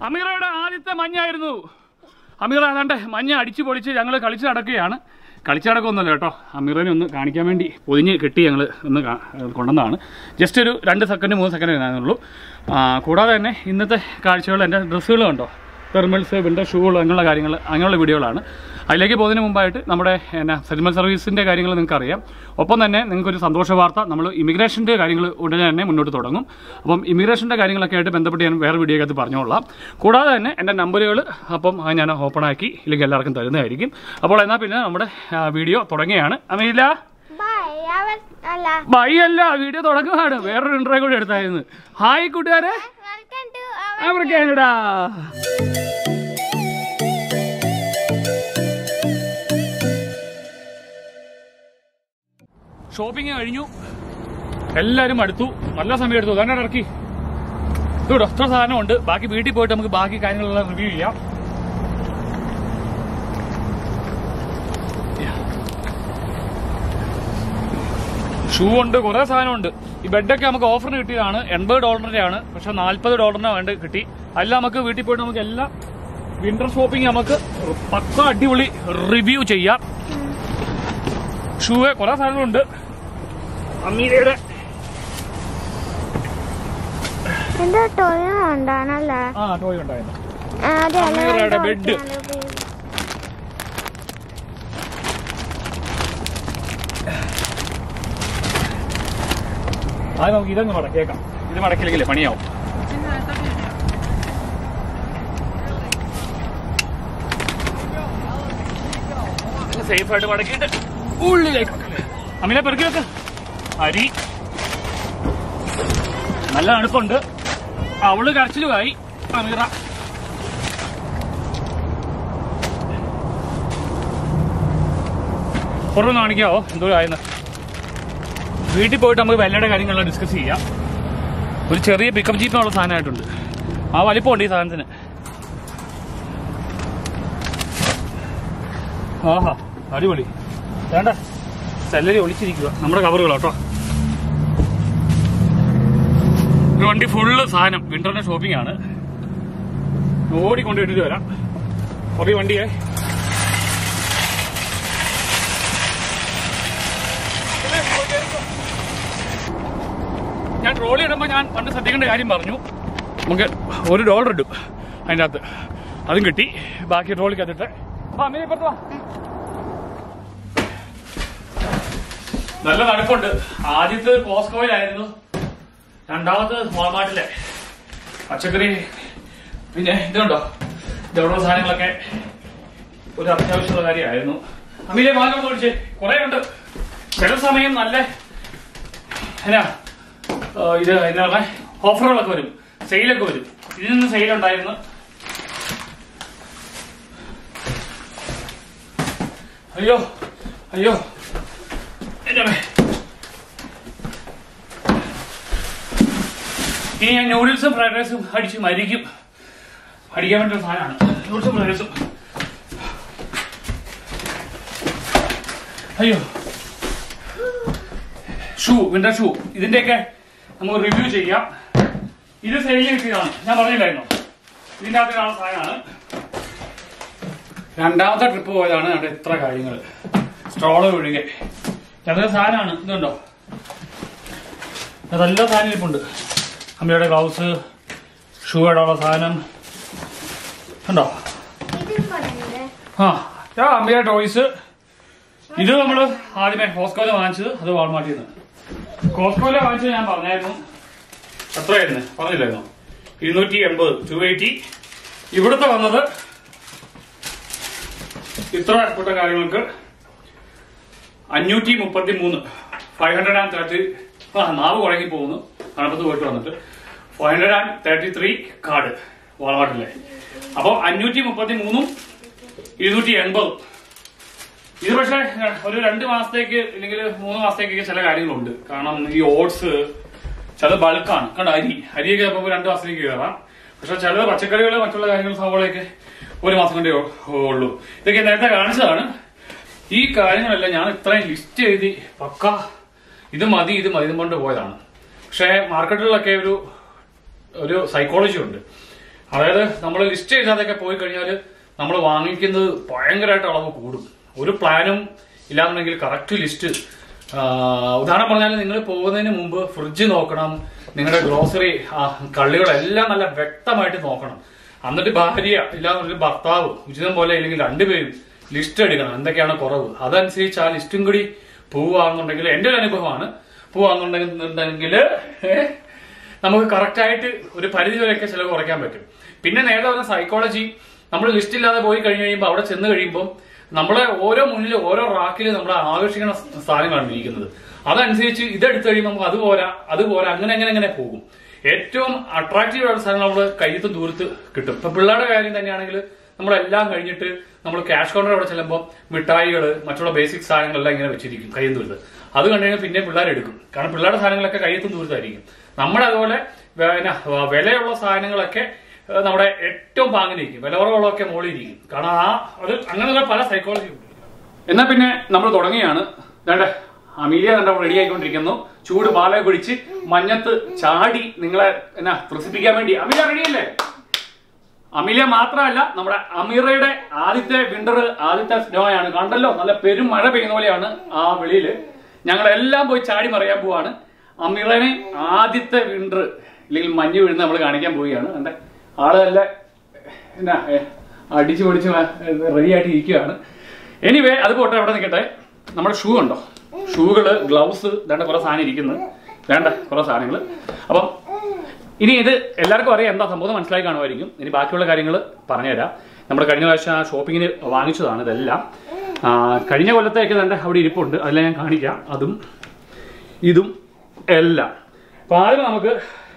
അമീറയുടെ ആദ്യത്തെ മഞ്ഞായിരുന്നു അമീറ ഏതാണ്ട് മഞ്ഞ അടിച്ചു പൊളിച്ച് ഞങ്ങൾ കളിച്ച് നടക്കുകയാണ് കളിച്ച് നടക്കൊന്നുമല്ല കേട്ടോ അമീറിനെ ഒന്ന് കാണിക്കാൻ വേണ്ടി പൊതിഞ്ഞ് കെട്ടി ഞങ്ങൾ ഒന്ന് കാ- കൊണ്ടുവന്നതാണ് ജസ്റ്റ് ഒരു രണ്ട് സെക്കൻഡ് മൂന്ന് സെക്കൻഡ് കാണുന്നുള്ളൂ ആ, കൂടാതെ തന്നെ ഇന്നത്തെ കാഴ്ചകൾ എൻ്റെ ഡ്രസ്സുകൾ കണ്ടോ തെർമൽസ് വിൻ്റർ ഷൂകൾ അങ്ങനെയുള്ള കാര്യങ്ങൾ അങ്ങനെയുള്ള വീഡിയോകളാണ് അതിലേക്ക് പോകുന്നതിന് മുമ്പായിട്ട് നമ്മുടെ എന്നാ സെറ്റിൽമെൻറ്റ് സർവീസിൻ്റെ കാര്യങ്ങൾ നിങ്ങൾക്ക് അറിയാം ഒപ്പം തന്നെ നിങ്ങൾക്കൊരു സന്തോഷ വാർത്ത നമ്മൾ ഇമിഗ്രേഷൻ്റെ കാര്യങ്ങൾ ഉടനെ തന്നെ മുന്നോട്ട് തുടങ്ങും അപ്പം ഇമിഗ്രേഷൻ്റെ കാര്യങ്ങളൊക്കെ ആയിട്ട് ബന്ധപ്പെട്ട് ഞാൻ വേറെ വീഡിയോക്കകത്ത് പറഞ്ഞോളാം കൂടാതെ തന്നെ എൻ്റെ നമ്പറുകൾ അപ്പം അത് ഞാൻ ഓപ്പൺ ആക്കി ഇല്ലെങ്കിൽ എല്ലാവർക്കും തരുന്നതായിരിക്കും അപ്പോൾ എന്നാൽ പിന്നെ നമ്മുടെ ആ, വീഡിയോ തുടങ്ങുകയാണ് അമീല ബൈ അവർ അല്ല ബൈ അല്ല വീഡിയോ തുടങ്ങുകയാണ് വേറൊരു ഇൻട്രോ കൂടി എടുത്തായിരുന്നു ഹായ് കൂട്ടുകാരെ വെൽക്കം ടു അവർ അവർക്കാണിടാ ഷോപ്പിംഗ് കഴിഞ്ഞു എല്ലാരും അടുത്തു നല്ല സമയം എടുത്തു തന്നെ ഇറക്കി ഇവിടെ എത്ര സാധനമുണ്ട് ബാക്കി വീട്ടിൽ പോയിട്ട് നമുക്ക് ബാക്കി കാര്യങ്ങളെല്ലാം റിവ്യൂ ചെയ്യാം ഷൂ ഉണ്ട് കുറെ സാധനമുണ്ട് ഈ ബെഡൊക്കെ നമുക്ക് ഓഫറിന് കിട്ടിയതാണ് എൺപത് ഡോളറിന്റെ ആണ് പക്ഷെ നാല്പത് ഡോളറിന് വേണ്ട കിട്ടി അല്ല നമുക്ക് വീട്ടിൽ പോയിട്ട് നമുക്ക് എല്ലാം വിന്റർ ഷോപ്പിംഗ് നമുക്ക് പക്ക അടിപൊളി റിവ്യൂ ചെയ്യാം ഷൂ കുറെ സാധനങ്ങളുണ്ട് അമ്മീരയുടെ എന്റെ ടോയ ഉണ്ടാണല്ലേ ആ ടോയ് ഉണ്ടായിരുന്നു അതെ അമീറയുടെ ബെഡ്. അത് നമുക്ക് ഇതങ്ങ് മടക്കിയേക്കാം ഇത് മടക്കില്ലെങ്കിലേ പണിയാവും സേഫ് ആയിട്ട് മടക്കിയിട്ട് ഉള്ളിലേക്ക് അമില പെറുക്കി വെക്ക് അരി നല്ല തണുപ്പുണ്ട് അവള് കരച്ചിലുമായി അമീറ പുറമെ കാണിക്കാവോ എന്തോ ആയെന്ന് വീട്ടിൽ പോയിട്ട് നമുക്ക് വെല്ലയുടെ കാര്യങ്ങളെല്ലാം ഡിസ്കസ് ചെയ്യാം ഒരു ചെറിയ പിക്കപ്പ് ജീപ്പിനുള്ള സാധനമായിട്ടുണ്ട് ആ വലിപ്പമുണ്ട് ഈ സാധനത്തിന് ആഹാ അടിപൊളി വേണ്ട സെല്ലരി ഒളിച്ചിരിക്കുക നമ്മുടെ കവറുകൾ കേട്ടോ ഈ വണ്ടി ഫുള്ള് സാധനം വിന്ററിന്റെ ഷോപ്പിംഗ് ആണ് ഓടിക്കൊണ്ട് ഇട്ടിട്ട് വരാം അപ്പൊ ഈ വണ്ടിയെ ഞാൻ ട്രോളി ഇടുമ്പോൾ ഞാൻ പണ്ട് ശ്രദ്ധിക്കേണ്ട കാര്യം പറഞ്ഞു നമുക്ക് ഒരു ഡോളർ ഇടും അതിൻ്റെ അകത്ത് അതും കിട്ടി ബാക്കി ട്രോളിക്കകത്തിട്ട് അപ്പൊ അമ്മേ ഇപ്പുറത്ത് വാ. നല്ല തണുപ്പുണ്ട് ആദ്യത്തെ കോസ്കോയിലായിരുന്നു രണ്ടാമത് വാൾമാർട്ടിലെ പച്ചക്കറി പിന്നെ ഇതുണ്ടോ ഇതവിടെ സാധനങ്ങളൊക്കെ ഒരു അത്യാവശ്യമുള്ള കാര്യമായിരുന്നു അമ്മയിലെ മാറ്റം വിളിച്ചേ കുറെ ഉണ്ട് ചില സമയം നല്ല എന്നാ ആ, ഇത് എന്നാ പറഞ്ഞേ ഓഫറുകളൊക്കെ വരും സെയിലൊക്കെ വരും ഇതിൽ നിന്ന് സെയിൽ ഉണ്ടായിരുന്നു അയ്യോ അയ്യോ എന്റെ അമ്മേ. ഇനി ഞാൻ നൂഡിൽസും ഫ്രൈഡ് റൈസും അടിച്ച് മരിക്കും അടിക്കാൻ പറ്റുന്ന സാധനമാണ് നൂഡിൽസും ഫ്രൈഡ് റൈസും അയ്യോ ഷൂ വിന്റർ ഷൂ ഇതിന്റെയൊക്കെ നമുക്ക് റിവ്യൂ ചെയ്യാം ഇത് സെയിൽ കിട്ടിയതാണ് ഞാൻ പറഞ്ഞില്ലായിരുന്നോ ഇതിന്റെ അകത്ത് കാണുന്ന സാധനമാണ് രണ്ടാമത്തെ ട്രിപ്പ് പോയതാണ് അവിടെ ഇത്ര കാര്യങ്ങൾ സ്ട്രോള് ഒഴികെ അതൊരു സാധനമാണ് ഇതുണ്ടോ അതെല്ലാം സാധനം ഇരിപ്പുണ്ട് അമ്മയുടെ ഗ്ലൗസ് ഷൂ ഇടാനുള്ള സാധനം ഉണ്ടോ ഇതിൽ പറഞ്ഞില്ലേ ആ ആ അമ്മയുടെ ടോയ്സ് ഇത് നമ്മൾ ആദ്യമേ കോസ്കോയിലെ വാങ്ങിച്ചത് അത് വാൾമാർട്ടിൽ നിന്ന് കോസ്കോയിലെ വാങ്ങിച്ചത് ഞാൻ പറഞ്ഞായിരുന്നു എത്രയായിരുന്നു പറഞ്ഞില്ലായിരുന്നു ഇരുന്നൂറ്റി എൺപത് ടു എയ്റ്റി ഇവിടുത്തെ വന്നത് ഇത്ര കൂട്ട കാര്യങ്ങൾക്ക് അഞ്ഞൂറ്റി മുപ്പത്തി മൂന്ന് ഫൈവ് ഹൺഡ്രഡ് ആൻഡ് തേർട്ടി ആ നാവ് കുഴങ്ങി പോകുന്നു തണുപ്പത്ത് പോയിട്ട് വന്നിട്ട് five hundred and thirty three card വാൾമാർട്ടിലെ അപ്പോൾ അഞ്ഞൂറ്റി മുപ്പത്തി മൂന്നും ഇരുന്നൂറ്റി എൺപതും ഇത് പക്ഷേ ഒരു രണ്ട് മാസത്തേക്ക് അല്ലെങ്കിൽ മൂന്ന് മാസത്തേക്കൊക്കെ ചില കാര്യങ്ങളുണ്ട് കാരണം ഈ ഓട്സ് ചില ബൾക്കാണ് കണ്ട അരി അരിയൊക്കെ ചിലപ്പോൾ രണ്ട് മാസത്തേക്ക് കയറാം പക്ഷെ ചില പച്ചക്കറികൾ മറ്റുള്ള കാര്യങ്ങൾ സവോളയൊക്കെ ഒരു മാസം കൊണ്ടേ ഉ- ഉള്ളൂ ഇതൊക്കെ നേരത്തെ കാണിച്ചതാണ് ഈ കാര്യങ്ങളെല്ലാം ഞാൻ ഇത്രയും ലിസ്റ്റ് എഴുതി പക്ക ഇത് മതി ഇത് മതി ഇതും കൊണ്ട് പോയതാണ് പക്ഷേ മാർക്കറ്റുകളിലൊക്കെ ഒരു ഒരു സൈക്കോളജി ഉണ്ട് അതായത് നമ്മൾ ലിസ്റ്റ് ചെയ്താതൊക്കെ പോയി കഴിഞ്ഞാൽ നമ്മൾ വാങ്ങിക്കുന്നത് ഭയങ്കരമായിട്ട് അളവ് കൂടും ഒരു പ്ലാനും ഇല്ലാന്നുണ്ടെങ്കിൽ കറക്റ്റ് ലിസ്റ്റ് ഉദാഹരണം പറഞ്ഞാൽ നിങ്ങൾ പോകുന്നതിന് മുമ്പ് ഫ്രിഡ്ജ് നോക്കണം നിങ്ങളുടെ ഗ്രോസറി കള്ളികളെല്ലാം നല്ല വ്യക്തമായിട്ട് നോക്കണം എന്നിട്ട് ഭാര്യ ഇല്ലാന്നുണ്ടെങ്കിൽ ഭർത്താവ് ഉചിതം പോലെ ഇല്ലെങ്കിൽ രണ്ടുപേരും ലിസ്റ്റ് എടുക്കണം എന്തൊക്കെയാണ് കുറവ് അതനുസരിച്ച് ആ ലിസ്റ്റും കൂടി പോവുകയാണെന്നുണ്ടെങ്കിൽ എന്റെ ഒരു അനുഭവമാണ് പോവാന്നുണ്ടെങ്കിൽ നമുക്ക് കറക്റ്റായിട്ട് ഒരു പരിധി വരെയൊക്കെ ചിലവ് കുറയ്ക്കാൻ പറ്റും പിന്നെ നേരത്തെ പറഞ്ഞ സൈക്കോളജി നമ്മൾ ലിസ്റ്റ് ഇല്ലാതെ പോയി കഴിഞ്ഞ് കഴിയുമ്പോൾ അവിടെ ചെന്ന് കഴിയുമ്പോൾ നമ്മളെ ഓരോ മുന്നിൽ ഓരോ റാക്കിൽ നമ്മളെ ആകർഷിക്കുന്ന സാധനങ്ങളാണ് ഇരിക്കുന്നത് അതനുസരിച്ച് ഇതെടുത്ത് കഴിയുമ്പോൾ നമുക്ക് അത് പോരാ അത് പോരാ അങ്ങനെ അങ്ങനെ അങ്ങനെ പോകും ഏറ്റവും അട്രാക്റ്റീവ് ആയിട്ടുള്ള സാധനം നമ്മൾ കയ്യത്തും ദൂരത്ത് കിട്ടും ഇപ്പൊ പിള്ളേരുടെ കാര്യം തന്നെയാണെങ്കിൽ നമ്മളെല്ലാം കഴിഞ്ഞിട്ട് നമ്മൾ ക്യാഷ് കൗണ്ടർ അവിടെ ചെല്ലുമ്പോൾ മിഠായികൾ മറ്റുള്ള ബേസിക് സാധനങ്ങളെല്ലാം ഇങ്ങനെ വെച്ചിരിക്കും കയ്യും ദൂരത്ത് അത് കണ്ടു കഴിഞ്ഞാൽ പിന്നെ പിള്ളേർ എടുക്കും കാരണം പിള്ളേരുടെ സാധനങ്ങളൊക്കെ കയ്യത്തും ദൂരത്തായിരിക്കും നമ്മുടെ അതുപോലെ വേ- പിന്നെ വിലയുള്ള സാധനങ്ങളൊക്കെ ഏഹ്, നമ്മുടെ ഏറ്റവും പാങ്ങിലിരിക്കും വില കുറവുള്ളതൊക്കെ മുകളിലിരിക്കും കാരണം ആ അത് അങ്ങനെയുള്ള പല സൈക്കോളജി ഉണ്ട് എന്നാ പിന്നെ നമ്മൾ തുടങ്ങിയാണ് വേണ്ട അമീലിയ കണ്ട റെഡി ആയിക്കൊണ്ടിരിക്കുന്നു ചൂട് പാല കുടിച്ച് മഞ്ഞത്ത് ചാടി നിങ്ങളെ എന്നാ ത്രസിപ്പിക്കാൻ വേണ്ടി അമീലിയ റെഡിയല്ലേ അമീലിയ മാത്രമല്ല നമ്മുടെ അമീറയുടെ ആദ്യത്തെ വിന്റർ ആദ്യത്തെ സ്നോ ആണ് കണ്ടല്ലോ നല്ല പെരും മഴ പെയ്യുന്ന പോലെയാണ് ആ വെളിയില് ഞങ്ങളെല്ലാം പോയി ചാടി മറിയാൻ പോവാണ് അമീറനെ ആദ്യത്തെ വിന്റർ അല്ലെങ്കിൽ മഞ്ഞ് വീഴുന്ന നമ്മൾ കാണിക്കാൻ പോവുകയാണ് കണ്ടേ ആള് നല്ല എന്നാ ഏ, അടിച്ചു പൊടിച്ച് റെഡി ആയിട്ട് ഇരിക്കുകയാണ് എനിവേ അത് പോട്ടെ അവിടെ നിൽക്കട്ടെ നമ്മുടെ ഷൂ ഉണ്ടോ ഷൂകള് ഗ്ലൗസ് വേണ്ട കുറെ സാധനം ഇരിക്കുന്നു വേണ്ട കുറെ സാധനങ്ങൾ അപ്പം ഇനി ഇത് എല്ലാവർക്കും അറിയാം എന്താ സംഭവം മനസ്സിലായി കാണുമായിരിക്കും ഇനി ബാക്കിയുള്ള കാര്യങ്ങൾ പറഞ്ഞുതരാം നമ്മുടെ കഴിഞ്ഞ പ്രാവശ്യം ആ ഷോപ്പിങ്ങിന് വാങ്ങിച്ചതാണ് ഇതെല്ലാം ആ, കഴിഞ്ഞ കൊല്ലത്തേക്ക് തന്നെ അവിടെ ഇരിപ്പുണ്ട് അതെല്ലാം ഞാൻ കാണിക്കാം അതും ഇതും എല്ലാം അപ്പൊ ആദ്യം നമുക്ക്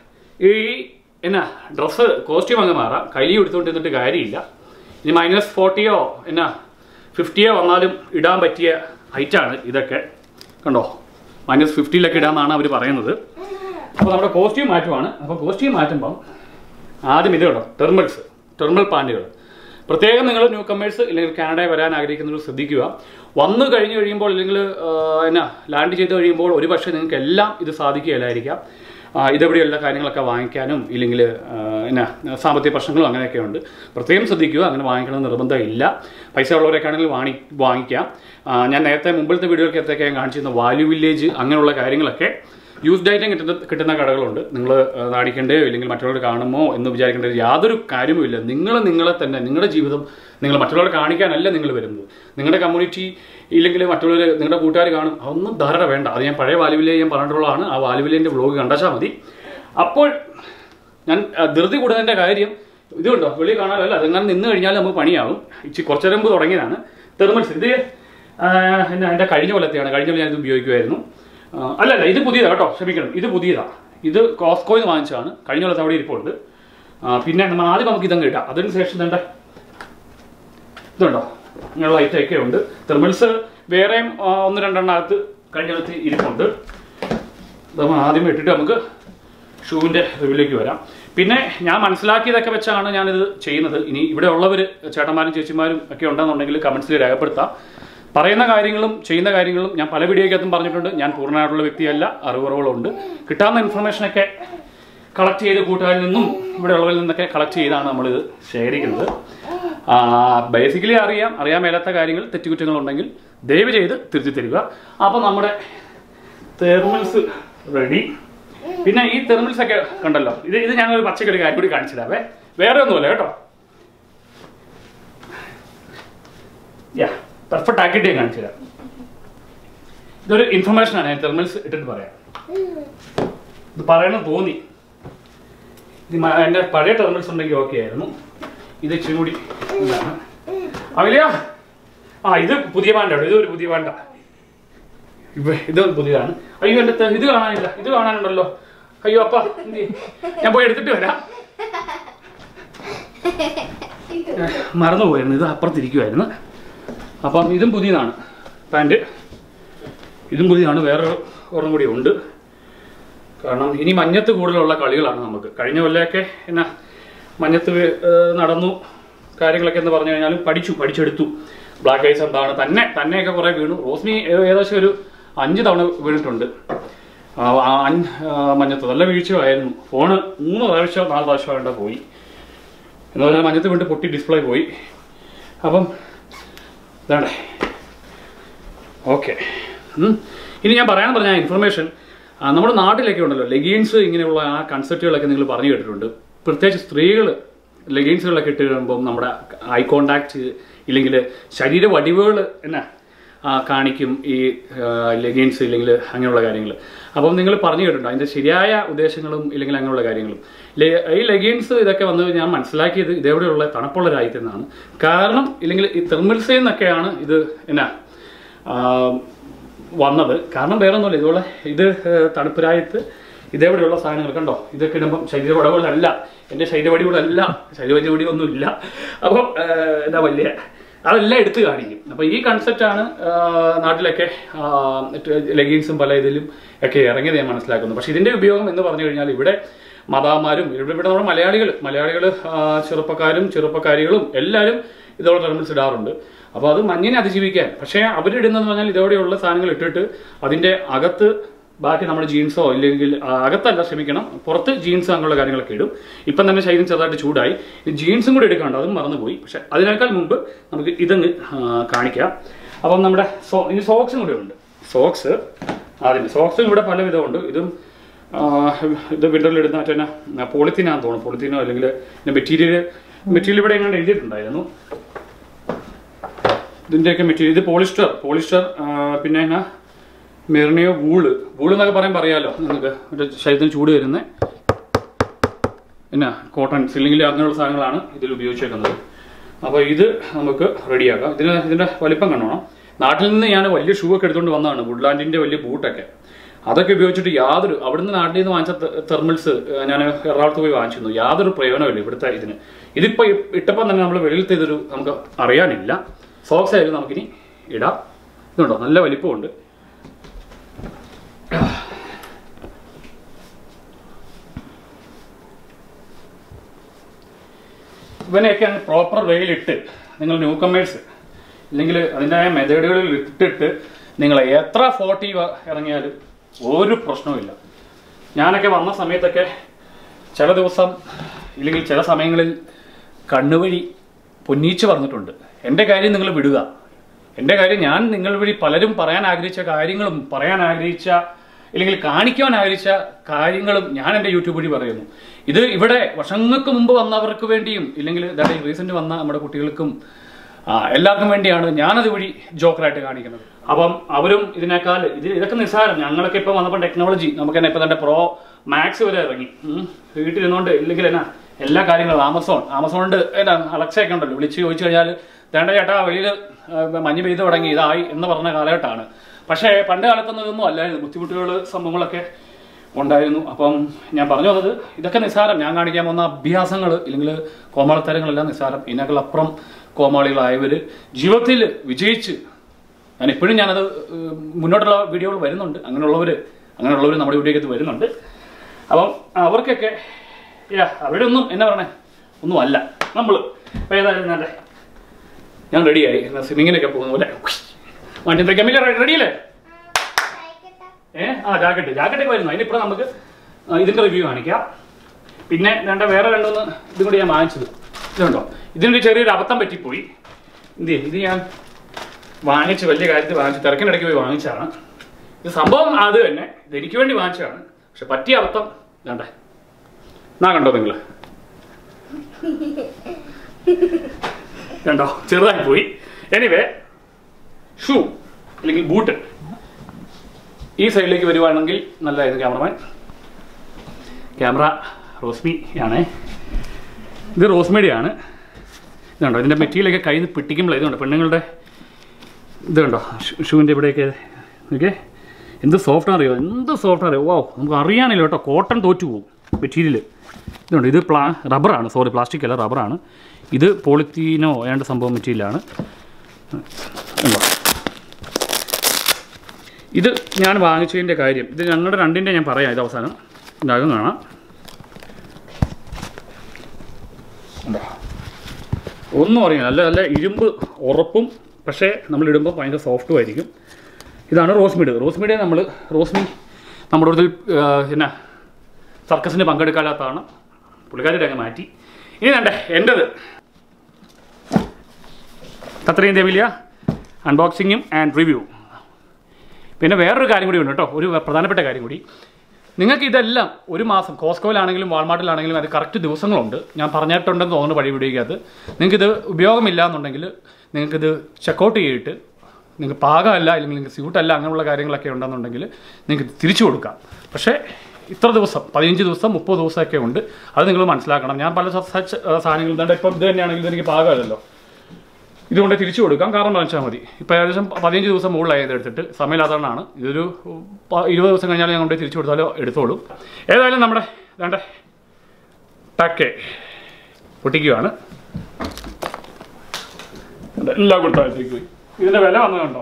ഈ എന്നാ ഡ്രസ്സ് കോസ്റ്റ്യൂം അങ്ങ് മാറാം കയ്യിൽ എടുത്തുകൊണ്ടിരുന്നിട്ട് കാര്യമില്ല ഇനി മൈനസ് ഫോർട്ടിയോ എന്നാ ഫിഫ്റ്റിയോ വന്നാലും ഇടാൻ പറ്റിയ ഹൈറ്റാണ് ഇതൊക്കെ കണ്ടോ മൈനസ് ഫിഫ്റ്റിയിലൊക്കെ ഇടാമെന്നാണ് അവർ പറയുന്നത് അപ്പോൾ നമ്മുടെ കോസ്റ്റ്യൂം മാറ്റുവാണ് അപ്പോൾ കോസ്റ്റ്യൂം മാറ്റുമ്പം ആദ്യം ഇത് കേട്ടോ ടെർമൽസ് ടെർമൽ പാൻറ്റുകൾ പ്രത്യേകം നിങ്ങൾ ന്യൂ കമേഴ്സ് അല്ലെങ്കിൽ കാനഡയിൽ വരാൻ ആഗ്രഹിക്കുന്നവർ ശ്രദ്ധിക്കുക വന്നു കഴിഞ്ഞ് കഴിയുമ്പോൾ അല്ലെങ്കിൽ ആ, എന്നാ ലാൻഡ് ചെയ്ത് കഴിയുമ്പോൾ ഒരു പക്ഷേ നിങ്ങൾക്ക് എല്ലാം ഇത് സാധിക്കുകയില്ലായിരിക്കാം ആ, ഇതെവിടെയുള്ള കാര്യങ്ങളൊക്കെ വാങ്ങിക്കാനും ഇല്ലെങ്കിൽ ആ, എന്നാ സാമ്പത്തിക പ്രശ്നങ്ങളും അങ്ങനെയൊക്കെ ഉണ്ട് പ്രത്യേകം ശ്രദ്ധിക്കുക അങ്ങനെ വാങ്ങിക്കണം നിർബന്ധമില്ല പൈസ ഉള്ളവരൊക്കെ ആണെങ്കിൽ വാങ്ങി വാങ്ങിക്കാം ആ, ഞാൻ നേരത്തെ മുമ്പിലത്തെ വീഡിയോയ്ക്കകത്തൊക്കെ ഞാൻ കാണിച്ചിരുന്ന വാല്യൂ വില്ലേജ് അങ്ങനെയുള്ള കാര്യങ്ങളൊക്കെ യൂസ്ഡ് ഐറ്റം കിട്ടുന്ന കിട്ടുന്ന കടകളുണ്ട് നിങ്ങൾ നാടിക്കണ്ടയോ ഇല്ലെങ്കിൽ മറ്റുള്ളവർ കാണുമോ എന്ന് വിചാരിക്കേണ്ട യാതൊരു കാര്യവുമില്ല നിങ്ങൾ നിങ്ങളെ തന്നെ നിങ്ങളുടെ ജീവിതം നിങ്ങൾ മറ്റുള്ളവരെ കാണിക്കാനല്ല നിങ്ങൾ വരുന്നത് നിങ്ങളുടെ കമ്മ്യൂണിറ്റി ഇല്ലെങ്കിൽ മറ്റുള്ളവർ നിങ്ങളുടെ കൂട്ടുകാർ കാണും അതൊന്നും ധാരണ വേണ്ട അത് ഞാൻ പഴയ വാലുവിലെ ഞാൻ പറഞ്ഞിട്ടുള്ളതാണ് ആ വാലുവിലേൻ്റെ വ്ളോഗ് കണ്ടാച്ചാൽ മതി അപ്പോൾ ഞാൻ ആ, ധൃതി കൂടുന്നതിൻ്റെ കാര്യം ഇതുണ്ടോ വെളി കാണാനല്ല അതങ്ങനെ നിന്ന് കഴിഞ്ഞാൽ നമുക്ക് പണിയാവും ഇച്ചിരി കുറച്ചു മുമ്പ് തുടങ്ങിയതാണ് തെർമൽസ് ഇത് ആ, എന്നാ എൻ്റെ കഴിഞ്ഞ കൊല്ലത്തെയാണ് കഴിഞ്ഞ കൊല്ലം ഞാനിത് ഉപയോഗിക്കുമായിരുന്നു ആ, അല്ലല്ല ഇത് പുതിയതാണ് കേട്ടോ ക്ഷമിക്കണം ഇത് പുതിയതാണ് ഇത് കോസ്കോയിൽ നിന്ന് വാങ്ങിച്ചതാണ് കഴിഞ്ഞ കൊല്ലത്ത് അവിടെ ഇരിപ്പുണ്ട് ആ, പിന്നെ നമ്മൾ ആദ്യം നമുക്ക് ഇതങ്ങ് ഇടാം അതിന് ശേഷം വേണ്ട ഇതുണ്ടോ ഇങ്ങനെയുള്ള ഐറ്റം ഒക്കെ ഉണ്ട് തെർമൽസ് വേറെയും ആ, ഒന്ന് രണ്ടെണ്ണകത്ത് കഴിഞ്ഞ കൊല്ലത്ത് ഇരിപ്പുണ്ട് ഇത് നമ്മൾ ആദ്യം ഇട്ടിട്ട് നമുക്ക് ഷൂവിൻ്റെ റിവ്യൂലേക്ക് വരാം പിന്നെ ഞാൻ മനസ്സിലാക്കിയതൊക്കെ വെച്ചാണ് ഞാനിത് ചെയ്യുന്നത് ഇനി ഇവിടെ ഉള്ളവർ ചേട്ടന്മാരും ചേച്ചിമാരും ഒക്കെ ഉണ്ടെന്നുണ്ടെങ്കിൽ കമൻസിൽ രേഖപ്പെടുത്താം പറയുന്ന കാര്യങ്ങളും ചെയ്യുന്ന കാര്യങ്ങളും ഞാൻ പല വീഡിയോയ്ക്കകത്തും പറഞ്ഞിട്ടുണ്ട് ഞാൻ പൂർണ്ണമായിട്ടുള്ള വ്യക്തിയല്ല അറിവുറവുകളുണ്ട് കിട്ടാവുന്ന ഇൻഫർമേഷനൊക്കെ കളക്ട് ചെയ്ത് കൂട്ടുകാരിൽ നിന്നും ഇവിടെ ഉള്ളവരിൽ നിന്നൊക്കെ കളക്ട് ചെയ്താണ് നമ്മളിത് ശേഖരിക്കുന്നത് ബേസിക്കലി അറിയാം അറിയാൻ മേലാത്ത കാര്യങ്ങൾ തെറ്റുകുറ്റങ്ങളുണ്ടെങ്കിൽ ദയവ് ചെയ്ത് തിരുത്തി തരിക അപ്പോൾ നമ്മുടെ തെർമൽസ് റെഡി പിന്നെ ഈ തെർമൽസ് ഒക്കെ കണ്ടല്ലോ ഇത് ഇത് ഞാനൊരു പച്ചക്കറി കാര്യം കൂടി കാണിച്ചിടാവേ വേറെ ഒന്നുമല്ല കേട്ടോ യാ പെർഫെക്റ്റ് ആക്കിയിട്ട് ഞാൻ കാണിച്ചു തരാം ഇതൊരു ഇൻഫർമേഷൻ ആണ് ഞാൻ തെർമൽസ് ഇട്ടിട്ട് പറയാം ഇത് പറയണം തോന്നി ഇത് മ- എൻ്റെ പഴയ ടെർമിനൽസ് ഉണ്ടെങ്കിൽ ഓക്കെ ആയിരുന്നു ഇത് ഇച്ചിരി കൂടി ഇതാണ് അവിലെയ ആ ഇത് പുതിയ പാണ്ട ഇത് ഒരു പുതിയ പാണ്ട ഇവ ഇത് പുതിയതാണ് അയ്യോ എൻ്റെ തെ- ഇത് കാണാനില്ല ഇത് കാണാനുണ്ടല്ലോ അയ്യോ അപ്പ എന്ത് ചെയ്യും? ഞാൻ പോയി എടുത്തിട്ട് വരാം ഏഹ്, മറന്നുപോയിരുന്നു ഇത് അപ്പുറത്തിരിക്കുമായിരുന്നു അപ്പം ഇതും പുതിയതാണ് പാൻറ് ഇതും പുതിയതാണ് വേറെ ഒരെണ്ണം കൂടി ഉണ്ട് കാരണം ഇനി മഞ്ഞത്ത് കൂടുതലുള്ള കളികളാണ് നമുക്ക് കഴിഞ്ഞ കൊല്ലമൊക്കെ എന്നാ മഞ്ഞത്ത് വേ- ഏഹ് നടന്നു കാര്യങ്ങളൊക്കെ എന്ന് പറഞ്ഞു കഴിഞ്ഞാലും പഠിച്ചു പഠിച്ചെടുത്തു ബ്ലാക്ക് ഐസ് എന്താണ് തന്നെ തന്നെയൊക്കെ കുറേ വീണു റോസ്മി ഏ- ഏകദേശം ഒരു അഞ്ച് തവണ വീണിട്ടുണ്ട് ആ, ആ അഞ്ച് ആ, മഞ്ഞത്ത് നല്ല വീഴ്ചയായിരുന്നു ഫോണ് മൂന്ന് പ്രാവശ്യം നാല് പ്രാവശ്യം വേണ്ട പോയി എന്ന് പറഞ്ഞാൽ മഞ്ഞത്ത് വീണ്ടും പൊട്ടി ഡിസ്പ്ലേ പോയി അപ്പം ഇതാണ്ടേ ഓക്കെ ഇനി ഞാൻ പറയാൻ പറഞ്ഞ ഇൻഫർമേഷൻ നമ്മുടെ നാട്ടിലൊക്കെ ഉണ്ടല്ലോ ലെഗിൻസ് ഇങ്ങനെയുള്ള ആ കൺസെപ്റ്റുകളൊക്കെ നിങ്ങൾ പറഞ്ഞു കേട്ടിട്ടുണ്ട് പ്രത്യേകിച്ച് സ്ത്രീകൾ ലെഗിൻസുകളൊക്കെ ഇട്ട് കഴിയുമ്പോൾ നമ്മുടെ ഐ കോണ്ടാക്ട് ഇല്ലെങ്കിൽ ശരീര വടിവുകൾ എന്നാ ആ, കാണിക്കും ഈ ലെഗിൻസ് ഇല്ലെങ്കിൽ അങ്ങനെയുള്ള കാര്യങ്ങൾ അപ്പം നിങ്ങൾ പറഞ്ഞു കേട്ടിട്ടുണ്ടോ അതിൻ്റെ ശരിയായ ഉദ്ദേശങ്ങളും ഇല്ലെങ്കിൽ അങ്ങനെയുള്ള കാര്യങ്ങളും ലെ- ഈ ലെഗിൻസ് ഇതൊക്കെ വന്നത് ഞാൻ മനസ്സിലാക്കിയത് ഇതെവിടെയുള്ള തണുപ്പുള്ള രാജ്യത്തു നിന്നാണ് കാരണം ഇല്ലെങ്കിൽ ഈ തെർമിൽസിൽ നിന്നൊക്കെയാണ് ഇത് എന്നാ ആ, വന്നത് കാരണം വേറെ ഒന്നുമില്ല ഇതുപോലെ ഇത് ഏഹ്, തണുപ്പ് രാജ്യത്ത് ഇതേപോലെയുള്ള സാധനങ്ങൾ കണ്ടോ ഇതൊക്കെ ഇടുമ്പം ശരീരവടവുകളല്ല എൻ്റെ ശരീരവടിവുകളല്ല ശരീരവടി ഒന്നും ഇല്ല അപ്പം ഏഹ്, എന്താ വലിയ അതെല്ലാം എടുത്ത് കാണിക്കും അപ്പോൾ ഈ കൺസെപ്റ്റാണ് നാട്ടിലൊക്കെ ലെഗിൻസും പല ഇതിലും ഒക്കെ ഇറങ്ങിയത് ഞാൻ മനസ്സിലാക്കുന്നു പക്ഷേ ഇതിൻ്റെ ഉപയോഗം എന്ന് പറഞ്ഞു കഴിഞ്ഞാൽ ഇവിടെ മതാമാരും ഇവിടെ ഇവിടെ നമ്മുടെ മലയാളികൾ മലയാളികൾ ചെറുപ്പക്കാരും ചെറുപ്പക്കാരികളും എല്ലാവരും ഇതോടെ ടെർമിൽസ് ഇടാറുണ്ട് അപ്പോൾ അത് മഞ്ഞിനെ അതിജീവിക്കാൻ പക്ഷേ അവരിടുന്നതെന്ന് പറഞ്ഞാൽ ഇതോടെയുള്ള സാധനങ്ങൾ ഇട്ടിട്ട് അതിൻ്റെ അകത്ത് ബാക്കി നമ്മുടെ ജീൻസോ ഇല്ലെങ്കിൽ ആ, അകത്തല്ല ക്ഷമിക്കണം പുറത്ത് ജീൻസ് അങ്ങനെയുള്ള കാര്യങ്ങളൊക്കെ ഇടും ഇപ്പം തന്നെ ശരീരം ചെറുതായിട്ട് ചൂടായി ഈ ജീൻസും കൂടി എടുക്കാണ്ട് അതും മറന്നുപോയി പക്ഷെ അതിനേക്കാൾ മുമ്പ് നമുക്ക് ഇതങ്ങ് ആ, കാണിക്കാം അപ്പം നമ്മുടെ സോ ഇനി സോക്സും കൂടി ഉണ്ട് സോക്സ് ആദ്യം സോക്സും ഇവിടെ പല വിധമുണ്ട് ഇതും ആ, ഇത് വിൻ്ററിൽ ഇടുന്ന മറ്റേ പോളിത്തീനാന്ന് തോന്നുന്നു പോളിത്തീനോ അല്ലെങ്കിൽ മെറ്റീരിയൽ മെറ്റീരിയൽ ഇവിടെ എങ്ങനെ എഴുതിയിട്ടുണ്ടായിരുന്നു ഇതിൻ്റെയൊക്കെ മെറ്റീരിയൽ ഇത് പോളിസ്റ്റർ പോളിസ്റ്റർ ആ, പിന്നെ എന്നാ മെറിനിയോ വൂള് വൂള് എന്നൊക്കെ പറയുമ്പോൾ അറിയാലോ നിങ്ങൾക്ക് മറ്റേ ശരീരത്തിന് ചൂട് വരുന്ന എന്നാ കോട്ടൺ സില്ലിങ്ങിൽ അങ്ങനെയുള്ള സാധനങ്ങളാണ് ഇതിൽ ഉപയോഗിച്ചേക്കുന്നത് അപ്പോൾ ഇത് നമുക്ക് റെഡിയാക്കാം ഇതിന് ഇതിൻ്റെ വലിപ്പം കണ്ടോണം നാട്ടിൽ നിന്ന് ഞാൻ വലിയ ഷൂ ഒക്കെ എടുത്തുകൊണ്ട് വന്നതാണ് വുഡ്ലാൻഡിൻ്റെ വലിയ ബൂട്ടൊക്കെ അതൊക്കെ ഉപയോഗിച്ചിട്ട് യാതൊരു അവിടുന്ന് നാട്ടിൽ നിന്ന് വാങ്ങിച്ച തെ- തെർമൽസ് ഞാൻ എറണാകുളത്ത് പോയി വാങ്ങിച്ചിരുന്നു യാതൊരു പ്രയോജനമില്ല ഇവിടുത്തെ ഇതിന് ഇതിപ്പോൾ ഇട്ടപ്പോൾ തന്നെ നമ്മൾ വെളിയിലത്തെ ഇതൊരു നമുക്ക് അറിയാനില്ല സോക്സ് ആയാലും നമുക്കിനി ഇടാം ഇതുണ്ടോ നല്ല വലിപ്പമുണ്ട് ഇവനെയൊക്കെ അങ്ങ് പ്രോപ്പർ വെയിലിട്ട് നിങ്ങൾ ന്യൂ കമേഴ്സ് അല്ലെങ്കിൽ അതിൻ്റെതായ മെത്തേഡുകളിൽ ഇട്ടിട്ട് നിങ്ങൾ എത്ര ഫോർട്ടി ഇറങ്ങിയാലും ഒരു പ്രശ്നവുമില്ല ഞാനൊക്കെ വന്ന സമയത്തൊക്കെ ചില ദിവസം ഇല്ലെങ്കിൽ ചില സമയങ്ങളിൽ കണ്ണുവഴി പൊന്നീച്ച് പറഞ്ഞിട്ടുണ്ട് എൻ്റെ കാര്യം നിങ്ങൾ വിടുക എൻ്റെ കാര്യം ഞാൻ നിങ്ങൾ വഴി പലരും പറയാൻ ആഗ്രഹിച്ച കാര്യങ്ങളും പറയാൻ ആഗ്രഹിച്ച ഇല്ലെങ്കിൽ കാണിക്കാൻ ആഗ്രഹിച്ച കാര്യങ്ങളും ഞാൻ എൻ്റെ യൂട്യൂബ് വഴി പറയുന്നു ഇത് ഇവിടെ വർഷങ്ങൾക്ക് മുമ്പ് വന്നവർക്ക് വേണ്ടിയും ഇല്ലെങ്കിൽ ഇതായി റീസെന്റ് വന്ന നമ്മുടെ കുട്ടികൾക്കും ആ, എല്ലാവർക്കും വേണ്ടിയാണ് ഞാനത് വഴി ജോക്കറായിട്ട് കാണിക്കുന്നത് അപ്പം അവരും ഇതിനേക്കാൾ ഇത് ഇതൊക്കെ നിസ്സാരം ഞങ്ങളൊക്കെ ഇപ്പോൾ വന്നപ്പോൾ ടെക്നോളജി നമുക്ക് തന്നെ ഇപ്പം തന്നെ പ്രോ മാക്സ് വരെ ഇറങ്ങി ഉം. വീട്ടിലിരുന്നോണ്ട് ഇല്ലെങ്കിൽ എന്നാ എല്ലാ കാര്യങ്ങളും ആമസോൺ ആമസോണിൻ്റെ എന്നാ അലക്സയൊക്കെ ഉണ്ടല്ലോ വിളിച്ച് ചോദിച്ചു കഴിഞ്ഞാൽ വേണ്ട ചേട്ടാ വെളിയിൽ മഞ്ഞ് പെയ്ത് തുടങ്ങി ഇതായി എന്ന് പറഞ്ഞ കാലഘട്ടമാണ് പക്ഷേ പണ്ട് കാലത്തൊന്നും ഇതൊന്നും അല്ലായിരുന്നു ബുദ്ധിമുട്ടുകൾ സംഭവങ്ങളൊക്കെ ഉണ്ടായിരുന്നു അപ്പം ഞാൻ പറഞ്ഞു വന്നത് ഇതൊക്കെ നിസ്സാരം ഞാൻ കാണിക്കാൻ പോകുന്ന അഭ്യാസങ്ങൾ ഇല്ലെങ്കിൽ കോമാളിത്തരങ്ങളെല്ലാം നിസ്സാരം ഇതിനേക്കാൾ അപ്പുറം കോമാളികളായവർ ജീവിതത്തിൽ വിജയിച്ച് ഞാൻ ഇപ്പോഴും ഞാനത് ഏഹ്, മുന്നോട്ടുള്ള വീഡിയോകൾ വരുന്നുണ്ട് അങ്ങനെയുള്ളവർ അങ്ങനെയുള്ളവർ നമ്മുടെ വീഡിയോക്കകത്ത് വരുന്നുണ്ട് അപ്പം അവർക്കൊക്കെ യാ അവിടെ ഒന്നും എന്നാ പറയണേ ഒന്നും അല്ല നമ്മൾ ഇപ്പം ഏതായാലും ഞാൻ ദേ, ഞാൻ റെഡിയായി സ്വിമ്മിങ്ങിനൊക്കെ പോകുന്ന പോലെ വണ്ടി കമ്മില്ല റെഡിയല്ലേ ഏ ആ ജാക്കറ്റ് ജാക്കറ്റൊക്കെ വരുന്നു അതിനിപ്പുറം നമുക്ക് ആ, ഇതിന്റെ റിവ്യൂ കാണിക്കാം പിന്നെ രണ്ട് വേറെ രണ്ടൊന്ന് ഇതും കൂടി ഞാൻ വാങ്ങിച്ചത് ഇതുണ്ടോ ഇതിനൊരു ചെറിയൊരു അബദ്ധം പറ്റിപ്പോയി എന്ത് ചെയ്യും? ഇത് ഞാൻ വാങ്ങിച്ച് വലിയ കാര്യത്തിൽ വാങ്ങിച്ച് തിരക്കിനിടയ്ക്ക് പോയി വാങ്ങിച്ചതാണ് ഇത് സംഭവം അത് തന്നെ ഇത് എനിക്ക് വേണ്ടി വാങ്ങിച്ചതാണ് പക്ഷെ പറ്റിയ അബദ്ധം വേണ്ടേ എന്നാ കണ്ടോ നിങ്ങൾ കണ്ടോ ചെറുതായി പോയി എനിവേ ഷൂ അല്ലെങ്കിൽ ബൂട്ട് ഈ സൈഡിലേക്ക് വരുവാണെങ്കിൽ നല്ലതായിരുന്നു ക്യാമറമാൻ ക്യാമറ റോസ്മി ആണേ ഇത് റോസ്മേഡിയാണ് ഇതുണ്ടോ ഇതിൻ്റെ മെറ്റീരിയലൊക്കെ കയ്യിൽ നിന്ന് പിട്ടിക്കുമ്പോൾ ഇതുണ്ടോ പെണ്ണുങ്ങളുടെ ഇത് കണ്ടോ ഷൂവിൻ്റെ ഇവിടെയൊക്കെ ഓക്കെ എന്ത് സോഫ്റ്റ് അറിയോ എന്ത് സോഫ്റ്റ് അറിയോ വാവ് നമുക്ക് അറിയാനില്ല കേട്ടോ കോട്ടൺ തോറ്റു പോകും മെറ്റീരിയൽ ഇതുണ്ട് ഇത് പ്ലാ റബ്ബറാണ് സോറി പ്ലാസ്റ്റിക് അല്ല റബ്ബറാണ് ഇത് പോളിത്തീനോ ഏതാണ്ട് സംഭവം മെറ്റീരിയലാണ് ഉണ്ടോ ഇത് ഞാൻ വാങ്ങിച്ചതിൻ്റെ കാര്യം ഇത് ഞങ്ങളുടെ രണ്ടിൻ്റെ ഞാൻ പറയാം ഇത് അവസാനം ഇതിനകം കാണാം ഉണ്ടോ ഒന്നും അറിയാം നല്ല നല്ല ഇരുമ്പ് ഉറപ്പും പക്ഷേ നമ്മൾ ഇടുമ്പോൾ ഭയങ്കര സോഫ്റ്റും ആയിരിക്കും ഇതാണ് റോസ്മീഡ് റോസ്മീഡിയെ നമ്മൾ റോസ്മി നമ്മുടെ ഇതിൽ എന്നാ സർക്കസിന് പങ്കെടുക്കാത്തതാണ് പുള്ളിക്കാരുടെ അങ്ങ് മാറ്റി ഇനി വേണ്ടേ എൻ്റെത് അത്രയും ദേവില്ല അൺബോക്സിങ്ങും ആൻഡ് റിവ്യൂ പിന്നെ വേറൊരു കാര്യം കൂടി ഉണ്ട് കേട്ടോ ഒരു പ്രധാനപ്പെട്ട കാര്യം കൂടി നിങ്ങൾക്ക് ഇതെല്ലാം ഒരു മാസം കോസ്കോയിലാണെങ്കിലും വാൾമാർട്ടിലാണെങ്കിലും അത് കറക്റ്റ് ദിവസങ്ങളുണ്ട് ഞാൻ പറഞ്ഞിട്ടുണ്ടെന്ന് തോന്നുന്നു വഴി വീഡിയോക്കകത്ത് നിങ്ങൾക്കിത് ഉപയോഗമില്ല എന്നുണ്ടെങ്കിൽ നിങ്ങൾക്കിത് ചെക്കൗട്ട് ചെയ്തിട്ട് നിങ്ങൾക്ക് പാകമല്ല അല്ലെങ്കിൽ നിങ്ങൾക്ക് സ്യൂട്ടല്ല അങ്ങനെയുള്ള കാര്യങ്ങളൊക്കെ ഉണ്ടെന്നുണ്ടെങ്കിൽ നിങ്ങൾക്ക് തിരിച്ചു കൊടുക്കാം പക്ഷേ ഇത്ര ദിവസം പതിനഞ്ച് ദിവസം മുപ്പത് ദിവസമൊക്കെ ഉണ്ട് അത് നിങ്ങൾ മനസ്സിലാക്കണം ഞാൻ പല സച്ച് സാധനങ്ങൾ ഇതാണ്ട് ഇപ്പം ഇത് തന്നെയാണെങ്കിൽ എനിക്ക് പാകമല്ലല്ലോ ഇതുകൊണ്ട് തിരിച്ചു കൊടുക്കാം കാരണം വെച്ചാൽ മതി ഇപ്പോൾ ഏകദേശം പതിനഞ്ച് ദിവസം മുകളിലായി ഇത് എടുത്തിട്ട് സമയമില്ലാത്തതാണ് ഇതൊരു പ- ഇരുപത് ദിവസം കഴിഞ്ഞാൽ ഞാൻ കൊണ്ട് തിരിച്ചു കൊടുത്താലോ എടുത്തോളൂ ഏതായാലും നമ്മുടെ വേണ്ട ടക്കെ പൊട്ടിക്കുകയാണ് ഇത് എല്ലാം കൊടുത്താഴത്തേക്ക് പോയി ഇതിൻ്റെ വില വന്നത് കണ്ടോ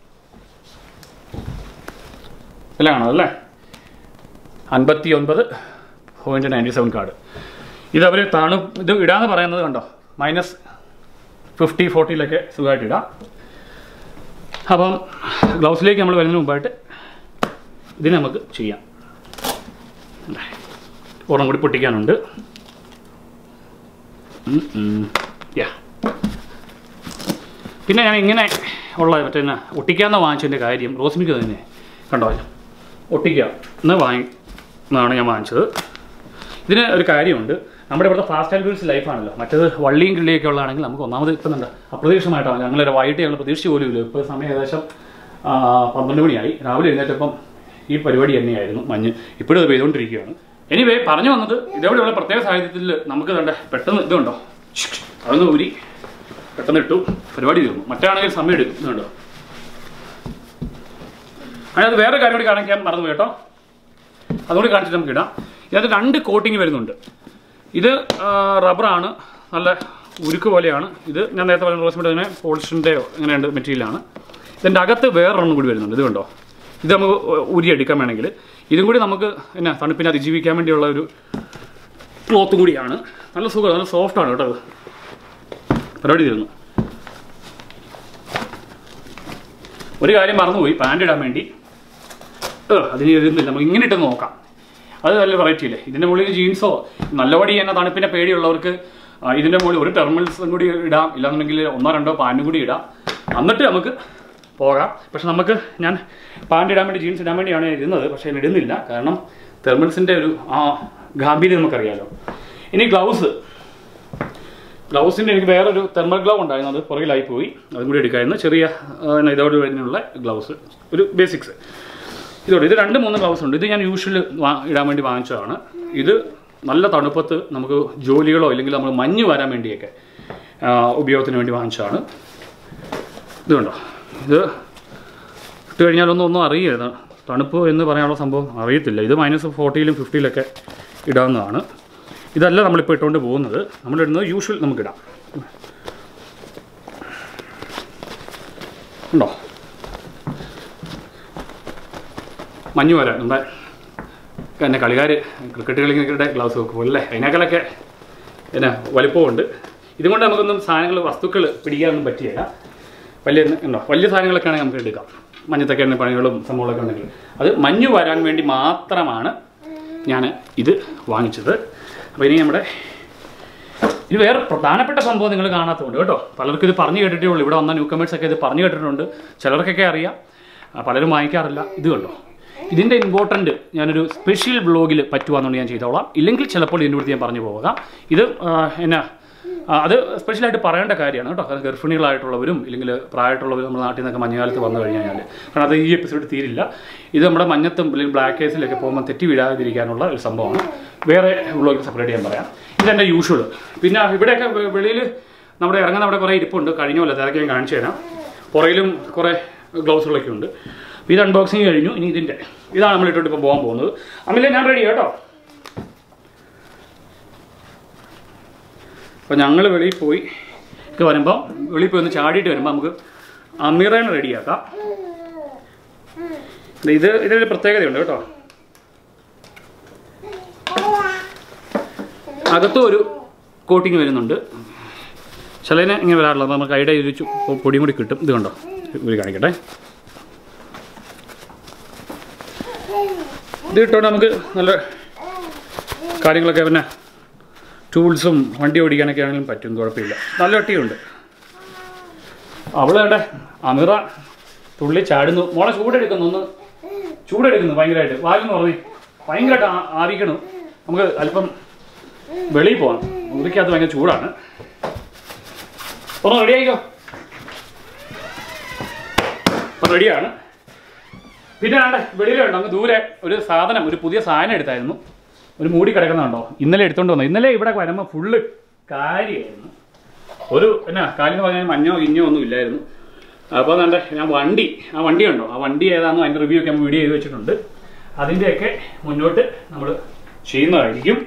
വില കാണോ അല്ലേ അൻപത്തി ഒൻപത് പോയിൻറ്റ് നയൻറ്റി സെവൻ കാർഡ് ഇതവർ തണു ഇത് ഇടാന്ന് പറയുന്നത് കണ്ടോ മൈനസ് ഫിഫ്റ്റി ഫോർട്ടിയിലൊക്കെ സുഖമായിട്ട് ഇടാം അപ്പം ഗ്ലൗസിലേക്ക് നമ്മൾ വരുന്നതിന് മുമ്പായിട്ട് ഇതിന് നമുക്ക് ചെയ്യാം ഒരെണ്ണം കൂടി പൊട്ടിക്കാനുണ്ട് ഉം, ഉം. യാ പിന്നെ ഞാൻ ഇങ്ങനെ ഉള്ള മറ്റേ എന്നാ ഒട്ടിക്കാന്ന് വാങ്ങിച്ചതിൻ്റെ കാര്യം റോസ്മിക്ക് തന്നെ കണ്ടോ ഒട്ടിക്കുക എന്ന് വാങ്ങി എന്നാണ് ഞാൻ വാങ്ങിച്ചത് ഇതിന് ഒരു കാര്യമുണ്ട് നമ്മുടെ ഇവിടുത്തെ ഫാസ്റ്റ് ആൻഡ് ഫ്യൂരിയസ് ലൈഫാണല്ലോ മറ്റേത് വള്ളിയും കിള്ളിയൊക്കെ ഉള്ളതാണെങ്കിൽ നമുക്ക് ഒന്നാമത് ഇപ്പം എന്താ അപ്രതീക്ഷിതമായിട്ടാണ് ഞങ്ങളൊരു വൈകിട്ട് ഞങ്ങൾ പ്രതീക്ഷിച്ച് പോലും ഇല്ല ഇപ്പോൾ സമയം ഏകദേശം ആ, പന്ത്രണ്ട് മണിയായി രാവിലെ എഴുന്നേറ്റപ്പം ഈ പരിപാടി തന്നെയായിരുന്നു മഞ്ഞ് ഇപ്പോഴും അത് പെയ്തുകൊണ്ടിരിക്കുകയാണ് എനിവേ പറഞ്ഞു വന്നത് ഇതേപോലെയുള്ള പ്രത്യേക സാഹചര്യത്തിൽ നമുക്ക് വേണ്ട പെട്ടെന്ന് ഇതുണ്ടോ അതൊന്ന് ഊരി പെട്ടെന്ന് ഇട്ടു പരിപാടി തീർന്നു മറ്റാണെങ്കിൽ സമയം എടുക്കും ഇതുണ്ടോ അതിനകത്ത് വേറെ കാര്യം കൂടി കാണിക്കാൻ മറന്നു കേട്ടോ അതുകൂടി കാണിച്ചിട്ട് നമുക്ക് ഇടാം ഇതിനകത്ത് രണ്ട് കോട്ടിങ് വരുന്നുണ്ട് ഇത് ആ, റബ്ബറാണ് നല്ല ഉരുക്ക് പോലെയാണ് ഇത് ഞാൻ നേരത്തെ പറഞ്ഞ റോസ്മിൻ്റെ തന്നെ പോളിഷിൻ്റെയോ അങ്ങനെയുണ്ട് മെറ്റീരിയലാണ് ഇതിൻ്റെ അകത്ത് വേറൊരെണ്ണം കൂടി വരുന്നുണ്ട് ഇത് കണ്ടോ ഇത് നമുക്ക് ഉരിയെടുക്കാൻ വേണമെങ്കിൽ ഇതും കൂടി നമുക്ക് എന്നാ തണുപ്പിനെ അതിജീവിക്കാൻ വേണ്ടിയുള്ള ഒരു ക്ലോത്തും കൂടിയാണ് നല്ല സുഖം നല്ല സോഫ്റ്റാണ് കേട്ടോ ഇത് പരിപാടി തീർന്നു ഒരു കാര്യം മറന്നുപോയി പാൻറ് ഇടാൻ വേണ്ടി ഏ അതിന് ഇരുന്നില്ല നമുക്ക് ഇങ്ങനെ ഇട്ട് നോക്കാം അത് നല്ല വെറൈറ്റി അല്ലേ ഇതിൻ്റെ മുകളിൽ ജീൻസോ നല്ലപടി എന്നെ തണുപ്പിനെ പേടിയുള്ളവർക്ക് ആ, ഇതിൻ്റെ മുകളിൽ ഒരു ടെർമിനൽസും കൂടി ഇടാം ഇല്ലാന്നുണ്ടെങ്കിൽ ഒന്നോ രണ്ടോ പാൻറ്റും കൂടി ഇടാം എന്നിട്ട് നമുക്ക് പോകാം പക്ഷെ നമുക്ക് ഞാൻ പാൻറ് ഇടാൻ വേണ്ടി ജീൻസ് ഇടാൻ വേണ്ടിയാണ് ഞാൻ ഇരുന്നത് പക്ഷേ ഞാൻ ഇടുന്നില്ല കാരണം തെർമൽസിൻ്റെ ഒരു ആ ഗാംഭീര്യം നമുക്കറിയാലോ ഇനി ഗ്ലൗസ് ഗ്ലൗസിൻ്റെ എനിക്ക് വേറൊരു തെർമൽ ഗ്ലൗ ഉണ്ടായിരുന്നു അത് പുറകിലായി പോയി അതും കൂടി എടുക്കാമായിരുന്നു ചെറിയ ആ, ഇതോട് വരുന്നുള്ള ഗ്ലൗസ് ഒരു ബേസിക്സ് ഇതോടെ ഇത് രണ്ട് മൂന്ന് ഗ്ലൗസ് ഉണ്ട് ഇത് ഞാൻ യൂഷ്വൽ ഇടാൻ വേണ്ടി വാങ്ങിച്ചതാണ് ഇത് നല്ല തണുപ്പത്ത് നമുക്ക് ജോലികളോ ഇല്ലെങ്കിൽ നമ്മൾ മഞ്ഞ് വരാൻ വേണ്ടിയൊക്കെ ആ, ഉപയോഗത്തിന് വേണ്ടി വാങ്ങിച്ചതാണ് ഇത് കണ്ടോ ഇത് ഇട്ട് കഴിഞ്ഞാലൊന്നും ഒന്നും അറിയരുത് തണുപ്പ് എന്ന് പറയാനുള്ള സംഭവം അറിയത്തില്ല ഇത് മൈനസ് ഫോർട്ടിയിലും ഫിഫ്റ്റിയിലൊക്കെ ഇടാവുന്നതാണ് ഇതല്ല നമ്മളിപ്പോൾ ഇട്ടുകൊണ്ട് പോകുന്നത് നമ്മളിടുന്നത് യൂഷ്വൽ നമുക്കിടാം ഉണ്ടോ മഞ്ഞ് വരാൻ നമ്മുടെ എന്നെ കളിക്കാർ ക്രിക്കറ്റ് കളിക്കുന്നവരുടെ ഗ്ലൗസ് വെക്കും അല്ലേ അതിനേക്കാളൊക്കെ എന്നാ വലിപ്പമുണ്ട് ഇതുകൊണ്ട് നമുക്കൊന്നും സാധനങ്ങൾ വസ്തുക്കൾ പിടിക്കാനൊന്നും പറ്റിയില്ല വലിയ ഉണ്ടോ വലിയ സാധനങ്ങളൊക്കെ ആണെങ്കിൽ നമുക്ക് എടുക്കാം മഞ്ഞത്തൊക്കെ എണ്ണ പണികളും സംഭവങ്ങളൊക്കെ ഉണ്ടെങ്കിൽ അത് മഞ്ഞ് വരാൻ വേണ്ടി മാത്രമാണ് ഞാൻ ഇത് വാങ്ങിച്ചത് അപ്പോൾ ഇനി നമ്മുടെ ഇത് വേറെ പ്രധാനപ്പെട്ട സംഭവം നിങ്ങൾ കാണാത്തതുകൊണ്ട് കേട്ടോ പലർക്കും ഇത് പറഞ്ഞു കേട്ടിട്ടേ ഉള്ളൂ ഇവിടെ വന്ന ന്യൂ കമേഴ്സ് ഒക്കെ ഇത് പറഞ്ഞു കേട്ടിട്ടുണ്ട് ചിലർക്കൊക്കെ അറിയാം ആ, പലരും വാങ്ങിക്കാറില്ല ഇത് കണ്ടോ ഇതിൻ്റെ ഇമ്പോർട്ടൻ്റ് ഞാനൊരു സ്പെഷ്യൽ ബ്ലോഗിൽ പറ്റുവാന്നുകൊണ്ട് ഞാൻ ചെയ്തോളാം ഇല്ലെങ്കിൽ ചിലപ്പോൾ ഇതിൻ്റെ അടുത്ത് ഞാൻ പറഞ്ഞു പോകാം ഇത് ആ, എന്നാ ആ, അത് സ്പെഷ്യലായിട്ട് പറയേണ്ട കാര്യമാണ് കേട്ടോ കാരണം ഗർഭിണികളായിട്ടുള്ളവരും ഇല്ലെങ്കിൽ പ്രായമായിട്ടുള്ളവരും നമ്മുടെ നാട്ടിൽ നിന്നൊക്കെ മഞ്ഞുകാലത്ത് വന്നു കഴിഞ്ഞാൽ കാരണം അത് ഈ എപ്പിസോഡ് തീരില്ല ഇത് നമ്മുടെ മഞ്ഞത്തും അല്ലെങ്കിൽ ബ്ലാക്ക് കേസിലൊക്കെ പോകുമ്പോൾ തെറ്റി വീഴാതിരിക്കാനുള്ള ഒരു സംഭവമാണ് വേറെ വ്ളോഗിൽ സെപ്പറേറ്റ് ചെയ്യാൻ പറയാം ഇതെൻ്റെ യൂഷ്വൽ പിന്നെ ഇവിടെയൊക്കെ വെ- വെളിയിൽ നമ്മുടെ ഇറങ്ങുന്ന അവിടെ കുറേ ഇരിപ്പുണ്ട് കഴിഞ്ഞ പോലെ അതൊക്കെ ഞാൻ കാണിച്ചു തരാം പുറയിലും കുറേ ഗ്ലൗസുകളൊക്കെ ഉണ്ട് അപ്പോൾ ഇത് അൺബോക്സിങ് കഴിഞ്ഞു ഇനി ഇതിൻ്റെ ഇതാണ് നമ്മൾ ഇട്ടോട്ട് ഇപ്പോൾ പോകാൻ പോകുന്നത് അമിലെ ഞാൻ റെഡി കേട്ടോ അപ്പോൾ ഞങ്ങൾ വെളിയിൽ പോയി ഒക്കെ വരുമ്പോൾ വെളിയിൽ പോയി ഒന്ന് ചാടിയിട്ട് വരുമ്പോൾ നമുക്ക് അമീറേനെ റെഡിയാക്കാം ദേ ഇത് ഇതിനൊരു പ്രത്യേകതയുണ്ട് കേട്ടോ അകത്തും ഒരു കോട്ടിങ് വരുന്നുണ്ട് ചിലതിന് ഇങ്ങനെ വരാറുള്ളത് അപ്പോൾ നമുക്ക് കൈയുടെ ഒരു ചു- പൊടിയും കൂടി കിട്ടും ഇത് കണ്ടോ ഒരു കാണിക്കട്ടെ ഇത് ഇട്ടുകൊണ്ട് നമുക്ക് നല്ല കാര്യങ്ങളൊക്കെ പിന്നെ ടൂൾസും വണ്ടി ഓടിക്കാനൊക്കെ ആണെങ്കിലും പറ്റും കുഴപ്പമില്ല നല്ല ഒട്ടിയുണ്ട് അവള് കണ്ടേ അമിറ തുള്ളി ചാടുന്നു മോളെ ചൂടെടുക്കുന്നു ഒന്ന് ചൂടെടുക്കുന്നു ഭയങ്കരമായിട്ട് വാലെന്ന് പറഞ്ഞേ ഭയങ്കരമായിട്ട് ആ- ആവിക്കണു നമുക്ക് അല്പം വെളിയിൽ പോകാം മുറിക്കകത്ത് ഭയങ്കര ചൂടാണ് ഒന്ന് റെഡി ആയിക്കോ അപ്പം റെഡിയാണ് പിന്നെ ആണ്ടെ വെളിയിലുണ്ട് അങ്ങ് ദൂരെ ഒരു സാധനം ഒരു പുതിയ സാധനം എടുത്തായിരുന്നു ഒരു മൂടി കിടക്കുന്നുണ്ടോ ഇന്നലെ എടുത്തോണ്ട് വന്നു ഇന്നലെ ഇവിടെ വരുമ്പോൾ ഫുള്ള് കാര്യമായിരുന്നു ഒരു എന്നാ കാലിന് പറഞ്ഞാൽ മഞ്ഞോ ഇഞ്ഞോ ഒന്നും ഇല്ലായിരുന്നു അപ്പോൾ എന്താ ഞാൻ വണ്ടി ആ വണ്ടി ഉണ്ടോ ആ വണ്ടി ഏതാണെന്നോ അതിൻ്റെ റിവ്യൂ ഒക്കെ നമ്മൾ വീഡിയോ ചെയ്ത് വെച്ചിട്ടുണ്ട് അതിൻ്റെയൊക്കെ മുന്നോട്ട് നമ്മൾ ചെയ്യുന്നതായിരിക്കും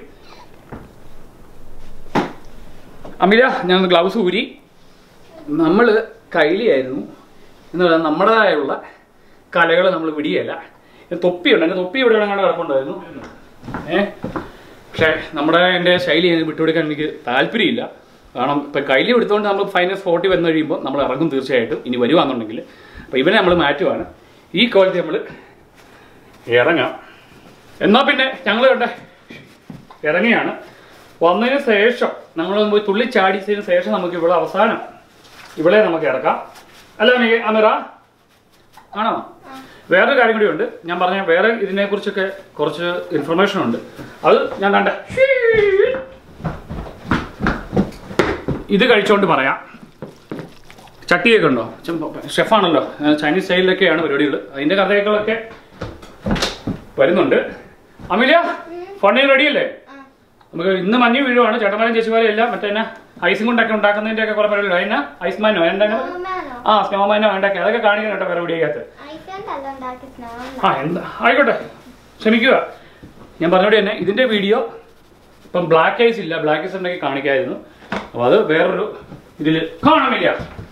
അമില ഞാൻ ഗ്ലൗസ് ഊരി നമ്മൾ കൈലിയായിരുന്നു എന്ന് പറയുന്നത് നമ്മുടേതായുള്ള കലകൾ നമ്മൾ വിടിയല്ല തൊപ്പിയുണ്ട് എൻ്റെ തൊപ്പി ഇവിടെ എവിടെ കിടപ്പുണ്ടായിരുന്നു ഏ പക്ഷേ നമ്മുടെ എൻ്റെ ശൈലി എനിക്ക് വിട്ടുകൊടുക്കാൻ എനിക്ക് താല്പര്യമില്ല കാരണം ഇപ്പം കയ്യിൽ എടുത്തുകൊണ്ട് നമ്മൾ ഫൈനൽസ് ഫോർട്ടി വന്നു കഴിയുമ്പോൾ നമ്മൾ ഇറങ്ങും തീർച്ചയായിട്ടും ഇനി വരുവാന്നുണ്ടെങ്കിൽ അപ്പോൾ ഇവനെ നമ്മൾ മാറ്റുവാണ് ഈ ക്വാളിറ്റി നമ്മൾ ഇറങ്ങാം എന്നാൽ പിന്നെ ഞങ്ങൾ കണ്ടേ ഇറങ്ങിയാണ് വന്നതിന് ശേഷം നമ്മൾ പോയി തുള്ളി ചാടിച്ചതിന് ശേഷം നമുക്ക് ഇവിടെ അവസാനം ഇവിടെ നമുക്ക് ഇറക്കാം അല്ല അമി- അമിറ ആണോ വേറൊരു കാര്യം കൂടി ഉണ്ട് ഞാൻ പറഞ്ഞ വേറെ ഇതിനെ കുറിച്ചൊക്കെ കുറച്ച് ഇൻഫർമേഷൻ ഉണ്ട് അത് ഞാൻ കണ്ട ഇത് കഴിച്ചുകൊണ്ട് പറയാം ചട്ടിയൊക്കെ ഉണ്ടോ ഷെഫാണല്ലോ ചൈനീസ് സ്റ്റൈലിലൊക്കെയാണ് പരിപാടികൾ അതിന്റെ കഥകളൊക്കെ വരുന്നുണ്ട് അമിലിയ ഫണ്ടിന് റെഡിയല്ലേ നമുക്ക് ഇന്ന് മഞ്ഞ് വീഴുവാണ് ചേട്ടന്മാരും ചേച്ചിമാരും എല്ലാം മറ്റേ എന്നാ ഐസും കൊണ്ടൊക്കെ ഉണ്ടാക്കുന്നതിന്റെ ഒക്കെ കുറെ പരിപാടി അതിനാ ഐസ്മാനോ എന്താണ് സ്നോമാനോ ആ സ്നോമാനോ ഉണ്ടാക്കി അതൊക്കെ കാണിക്കണം കേട്ടോ വേറെ വീഡിയോക്കകത്ത് ഐസണ്ടല്ല ഉണ്ടാക്കി സ്നോമാൻ ആ എന്താ ആയിക്കോട്ടെ ക്ഷമിക്കുക ഞാൻ പറഞ്ഞോടെ തന്നെ ഇതിന്റെ വീഡിയോ ഇപ്പം ബ്ലാക്ക് ഐസ് ഇല്ല ബ്ലാക്ക് ഐസ് ഉണ്ടെങ്കിൽ കാണിക്കായിരുന്നു അപ്പോൾ അത് വേറൊരു ഇതിൽ കാണാമില്ല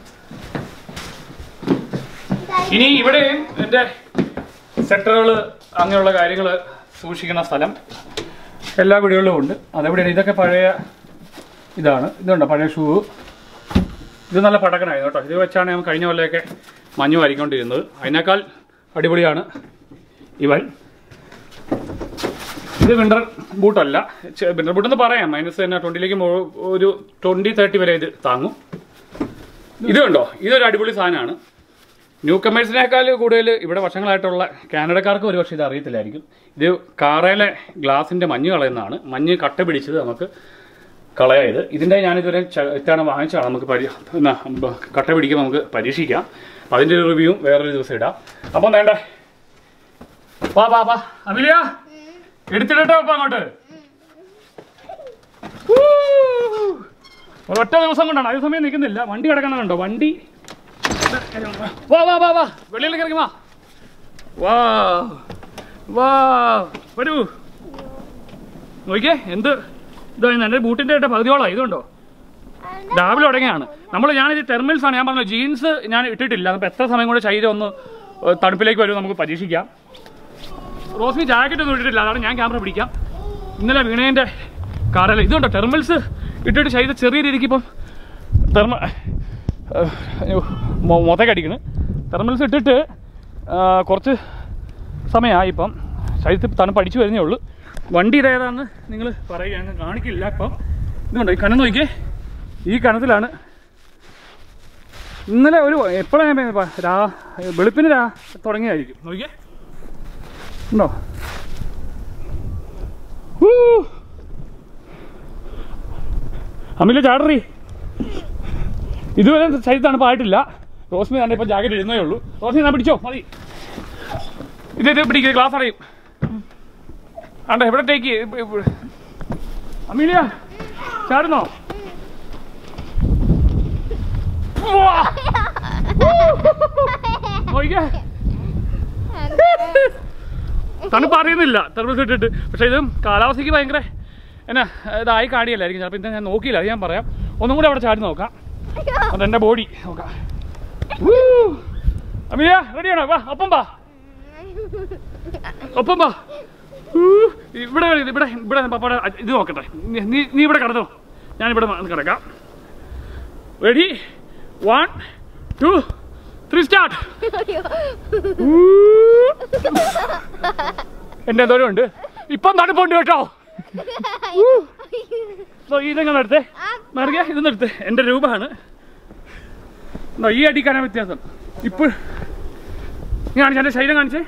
ഇനി ഇവിടെയും എൻ്റെ സെക്ടറുകൾ അങ്ങനെയുള്ള കാര്യങ്ങൾ സൂക്ഷിക്കുന്ന സ്ഥലം എല്ലാ വീടുകളിലും ഉണ്ട് അതെവിടെയാണ് ഇതൊക്കെ പഴയ ഇതാണ് ഇതുണ്ടോ പഴയ ഷൂ ഇത് നല്ല പടക്കനായിരുന്നു കേട്ടോ ഇത് വെച്ചാണ് ഞാൻ കഴിഞ്ഞ കൊല്ലമൊക്കെ മഞ്ഞ് വാരിക്കൊണ്ടിരുന്നത് അതിനേക്കാൾ അടിപൊളിയാണ് ഇവൻ ഇത് വിൻ്റർ ബൂട്ടല്ല വിൻ്റർ ബൂട്ട് എന്ന് പറയാം മൈനസ് തന്നെ ട്വൻറ്റിയിലേക്ക് ഒരു ട്വൻറ്റി തേർട്ടി വരെ ഇത് താങ്ങും ഇത് കണ്ടോ ഇതൊരു അടിപൊളി സാധനമാണ് ന്യൂ കമേഴ്സിനേക്കാൾ കൂടുതൽ ഇവിടെ വർഷങ്ങളായിട്ടുള്ള കാനഡക്കാർക്ക് ഒരുപക്ഷെ ഇത് അറിയത്തില്ലായിരിക്കും ഇത് കാറയിലെ ഗ്ലാസിൻ്റെ മഞ്ഞ് കളയുന്നതാണ് മഞ്ഞ് കട്ട പിടിച്ചത് നമുക്ക് കളയായത് ഇതിൻ്റെ ഞാനിതുവരെ ച- ഇത്തവണ വാങ്ങിച്ചാണ് നമുക്ക് പരി എന്നാ ബ- കട്ട പിടിക്കുമ്പോൾ നമുക്ക് പരീക്ഷിക്കാം അതിൻ്റെ ഒരു റിവ്യൂവും വേറൊരു ദിവസം ഇടാം അപ്പം വേണ്ട വാ വാ വാ അമിലിയ എടുത്തിടട്ടോ അപ്പം അങ്ങോട്ട് ഊ. ഒരൊറ്റ ദിവസം കൊണ്ടാണ് അതേ സമയം നിൽക്കുന്നില്ല വണ്ടി കിടക്കുന്നുണ്ടോ വണ്ടി വാ വാ വാ വാ വെളിയിലേക്ക് ഇറങ്ങി വാ വാ വാ വരൂ നോക്കിയേ എന്ത് ഇതാ എൻ്റെ ബൂട്ടിൻ്റെ ആയിട്ട് പകുതിയോളം ഇതുണ്ടോ രാവിലെ തുടങ്ങിയാണ് നമ്മൾ ഞാനിത് തെർമൽസ് ആണ് ഞാൻ പറഞ്ഞു ജീൻസ് ഞാൻ ഇട്ടിട്ടില്ല അപ്പോൾ എത്ര സമയം കൂടെ ശരീരം ഒന്ന് ഏഹ്, തണുപ്പിലേക്ക് വരും നമുക്ക് പരീക്ഷിക്കാം റോസ്മി ജാക്കറ്റ് ഒന്നും ഇട്ടിട്ടില്ല അതാണ് ഞാൻ ക്യാമറ പിടിക്കാം ഇന്നലെ വീണേൻ്റെ കാറല്ല ഇതുണ്ടോ തെർമൽസ് ഇട്ടിട്ട് ശരീരം ചെറിയ രീതിക്ക് ഇപ്പം തെർമ മൊത്തക്കടിക്കണ് തെർമൽസ് ഇട്ടിട്ട് ആ, കുറച്ച് സമയമായി ഇപ്പം ശരീരത്തിൽ തണുപ്പ് അടിച്ചു വരുന്നേ ഉള്ളൂ വണ്ടി ഇതേതാന്ന് നിങ്ങൾ പറയുക ഞാൻ കാണിക്കില്ല ഇപ്പം ഇതുണ്ടോ ഈ കനം നോക്കിയേ ഈ കനത്തിലാണ് ഇന്നലെ ഒരു എപ്പോഴാണ് രാ വെളുപ്പിന് രാ തുടങ്ങിയതായിരിക്കും നോക്കിയേ ഉണ്ടോ ഹൂ. അമില ചാടറി ഇതുവരെ ശരീരം തണുപ്പായിട്ടില്ല റോസ്മി തന്നെ ഇപ്പം ജാക്കറ്റ് ഇടുന്നേ ഉള്ളൂ റോസ്മി ഞാൻ പിടിച്ചോ മതി ഇത് ഇത് പിടിക്കുക ഗ്ലാസ് അടയും ആണ്ട എവിടത്തേക്ക് അമീലിയ ചാടുന്നോ ഉവ്വാ. നോക്കിക്കേ തണുപ്പ് അറിയുന്നില്ല തെർമസ് ഇട്ടിട്ട് പക്ഷേ ഇത് കാലാവസ്ഥയ്ക്ക് ഭയങ്കര എന്നാ ഇതായി കാണിയല്ലായിരിക്കും ചിലപ്പോൾ ഇന്ന് ഞാൻ നോക്കിയില്ല അത് ഞാൻ പറയാം ഒന്നും കൂടെ അവിടെ ചാടി നോക്കാം അതെൻ്റെ ബോഡി നോക്കാം ഊ. അമീലിയ റെഡിയാണോ വാ ഒപ്പം വാ ഒപ്പം വാ ഊ. ഇവിടെ വരൂ, ഇവിടെ ഇവിടെ പപ്പയുടെ ഇത് നോക്കട്ടെ നീ- നീ നീ ഇവിടെ കിടന്നോ ഞാൻ ഇവിടെ വന്ന് കിടക്കാം ready one two three start എൻ്റെ എന്തോരം ഉണ്ട് ഇപ്പം തണുപ്പുണ്ട് കേട്ടോ സോ ഇതെങ്ങനെ എടുത്തേ മറിയ ഇതൊന്നും എടുത്തേ എൻ്റെ രൂപമാണ് ദാ ഈ അടിക്കാനാ വ്യത്യാസം ഇപ്പോൾ നീ കാണിച്ചേ എൻ്റെ ശരീരം കാണിച്ചേ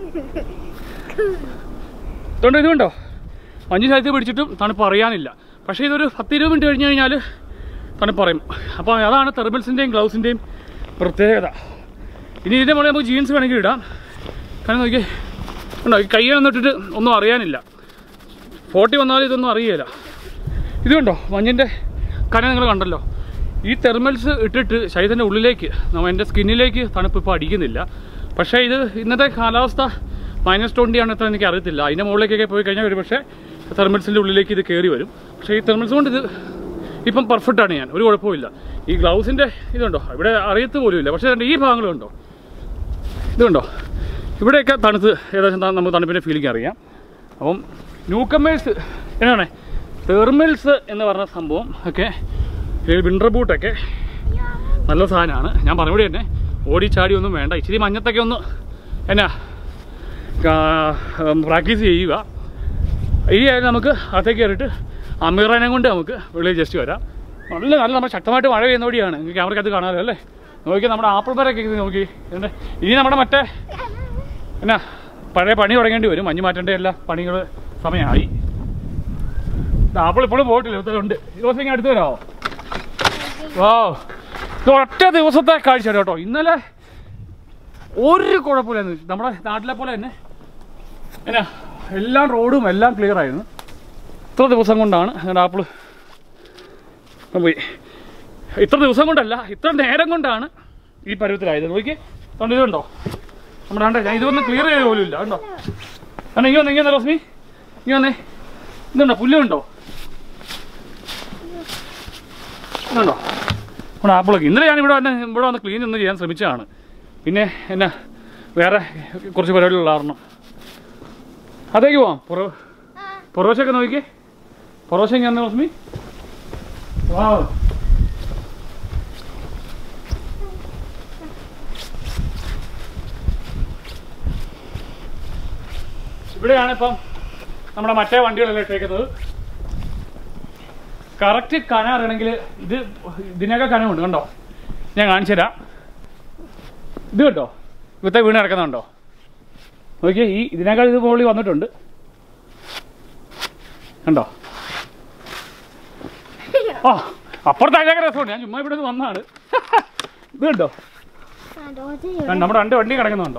ഇതുകൊണ്ട് ഇതുണ്ടോ മഞ്ഞ് ശരീരത്തിൽ പിടിച്ചിട്ടും തണുപ്പ് അറിയാനില്ല പക്ഷേ ഇതൊരു പത്ത് ഇരുപത് മിനിറ്റ് കഴിഞ്ഞ് കഴിഞ്ഞാൽ തണുപ്പ് പറയും അപ്പോൾ അതാണ് തെർമൽസിൻ്റെയും ഗ്ലൗസിൻ്റെയും പ്രത്യേകത ഇനി ഇതിൻ്റെ മുകളിൽ നമുക്ക് ജീൻസ് വേണമെങ്കിൽ ഇടാം കാരണം നോക്കി ഉണ്ടോ ഈ കയ്യിലൊന്നും ഇട്ടിട്ട് ഒന്നും അറിയാനില്ല ഫോർട്ടി വന്നാലും ഇതൊന്നും അറിയില്ല ഇത് കണ്ടോ മഞ്ഞിൻ്റെ കന നിങ്ങൾ കണ്ടല്ലോ ഈ തെർമൽസ് ഇട്ടിട്ട് ശരീരത്തിൻ്റെ ഉള്ളിലേക്ക് നമ്മ എൻ്റെ സ്കിന്നിലേക്ക് തണുപ്പ് ഇപ്പോൾ അടിക്കുന്നില്ല പക്ഷേ ഇത് ഇന്നത്തെ കാലാവസ്ഥ മൈനസ് ട്വൻറ്റി ആണ് എത്ര എനിക്ക് അറിയത്തില്ല അതിൻ്റെ മുകളിലേക്കൊക്കെ പോയി കഴിഞ്ഞാൽ ഒരു പക്ഷേ തെർമൽസിൻ്റെ ഉള്ളിലേക്ക് ഇത് കയറി വരും പക്ഷേ ഈ തെർമൽസ് കൊണ്ട് ഇത് ഇപ്പം പെർഫെക്റ്റ് ആണ് ഞാൻ ഒരു കുഴപ്പമില്ല ഈ ഗ്ലൗസിൻ്റെ ഇതുണ്ടോ ഇവിടെ അറിയത്ത് പോലും ഇല്ല പക്ഷേ ഈ ഭാഗങ്ങളുണ്ടോ ഇതുണ്ടോ ഇവിടെയൊക്കെ തണുത്ത് ഏകദേശം ത- നമുക്ക് തണുപ്പിൻ്റെ ഫീലിംഗ് അറിയാം അപ്പം ന്യൂക്കമേഴ്സ് എന്നാണ് തെർമൽസ് എന്ന് പറഞ്ഞ സംഭവം ഒക്കെ വിൻ്റർ ബൂട്ടൊക്കെ നല്ല സാധനമാണ് ഞാൻ പറഞ്ഞ തന്നെ ഓടി ചാടി ഒന്നും വേണ്ട ഇച്ചിരി മഞ്ഞത്തൊക്കെ ഒന്ന് എന്നാ പ്രാക്ടീസ് ചെയ്യുക ഈ ആയാലും നമുക്ക് അകത്തേക്ക് കയറിയിട്ട് അമീറാനെ കൊണ്ട് നമുക്ക് വെളിയിൽ ജസ്റ്റ് വരാം നല്ല നല്ല നമ്മൾ ശക്തമായിട്ട് മഴ പെയ്യുന്നോടിയാണ് നിങ്ങൾക്ക് ക്യാമറയ്ക്കകത്ത് കാണാമല്ലോ അല്ലേ നോക്കി നമ്മുടെ ആപ്പിൾ മരമൊക്കെ ഇത് നോക്കി എന്നിട്ട് ഇനി നമ്മുടെ മറ്റേ എന്നാ പഴയ പണി തുടങ്ങേണ്ടി വരും മഞ്ഞ് മാറ്റേണ്ട എല്ലാ പണികൾ സമയമായി ഇത് ആപ്പിൾ ഇപ്പോഴും പോയിട്ടില്ല ഇതുണ്ട് ഈ ദിവസം ഇങ്ങനെ അടുത്ത് വരാമോ വാ ഇത് ഒറ്റ ദിവസത്തെ കാഴ്ച കേട്ടോ ഇന്നലെ ഒരു കുഴപ്പമില്ലായിരുന്നു നമ്മുടെ നാട്ടിലെ പോലെ തന്നെ എന്നാ എല്ലാം റോഡും എല്ലാം ക്ലിയർ ആയിരുന്നു ഇത്ര ദിവസം കൊണ്ടാണ് ഞങ്ങളുടെ ആപ്പിൾ ഇപ്പം പോയി ഇത്ര ദിവസം കൊണ്ടല്ല ഇത്ര നേരം കൊണ്ടാണ് ഈ പരുവത്തിലായത് നോക്കി അതുകൊണ്ട് ഇതുണ്ടോ നമ്മുടെ കണ്ടേ ഞാൻ ഇതൊന്നും ക്ലിയർ ചെയ്ത പോലും ഇല്ല കണ്ടോ കാരണം ഇങ്ങനെ വന്നേ ഇങ്ങനെ റോസ്മി ഇങ്ങനെ വന്നേ ഇതുണ്ടോ പുല്ലുണ്ടോ ഇതുണ്ടോ നമ്മുടെ ആപ്പിളൊക്കെ ഇന്നലെ ഞാൻ ഇവിടെ വന്ന് ഇവിടെ വന്ന് ക്ലീൻ ഒന്ന് ചെയ്യാൻ ശ്രമിച്ചതാണ് പിന്നെ എന്നാ വേറെ കുറച്ച് പരിപാടികളുള്ള കാരണം അതേക്ക് പോവാം പുറ പൊറോശയൊക്കെ നോക്കിക്കേ പൊറോശ എങ്ങനെ റോസ്മി വാ ഇവിടെയാണ് ഇപ്പം നമ്മുടെ മറ്റേ വണ്ടികളെല്ലാം ഇട്ടേക്കുന്നത് കറക്റ്റ് കന അറിയണമെങ്കിൽ ഇത് ഇതിനൊക്കെ കനമുണ്ട് കണ്ടോ ഞാൻ കാണിച്ചു തരാം ഇത് കണ്ടോ ഇവിടുത്തെ വീണ് കിടക്കുന്നുണ്ടോ നോക്കിയേ ഈ ഇതിനേക്കാൾ ഇത് മുകളിൽ വന്നിട്ടുണ്ട് കണ്ടോ ആ അപ്പുറത്തെ അതിനൊക്കെ രസമുണ്ട് ഞാൻ ചുമ്മാ ഇവിടെ നിന്ന് വന്നാണ് ഇത് കണ്ടോ കണ്ടോ, നമ്മുടെ രണ്ട് വണ്ടി കിടക്കുന്നുണ്ടോ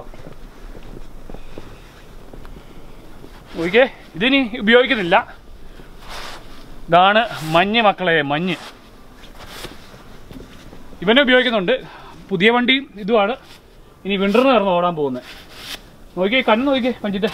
നോക്കിയേ ഇതിനി ഉപയോഗിക്കുന്നില്ല ഇതാണ് മഞ്ഞ് മക്കളെ മഞ്ഞ് ഇവനെ ഉപയോഗിക്കുന്നുണ്ട് പുതിയ വണ്ടിയും ഇതുമാണ് ഇനി വിൻ്ററിന് കയറുന്ന ഓടാൻ പോകുന്നത് നോക്കിയേ കണ്ണ് നോക്കിയേ പഞ്ചിട്ട്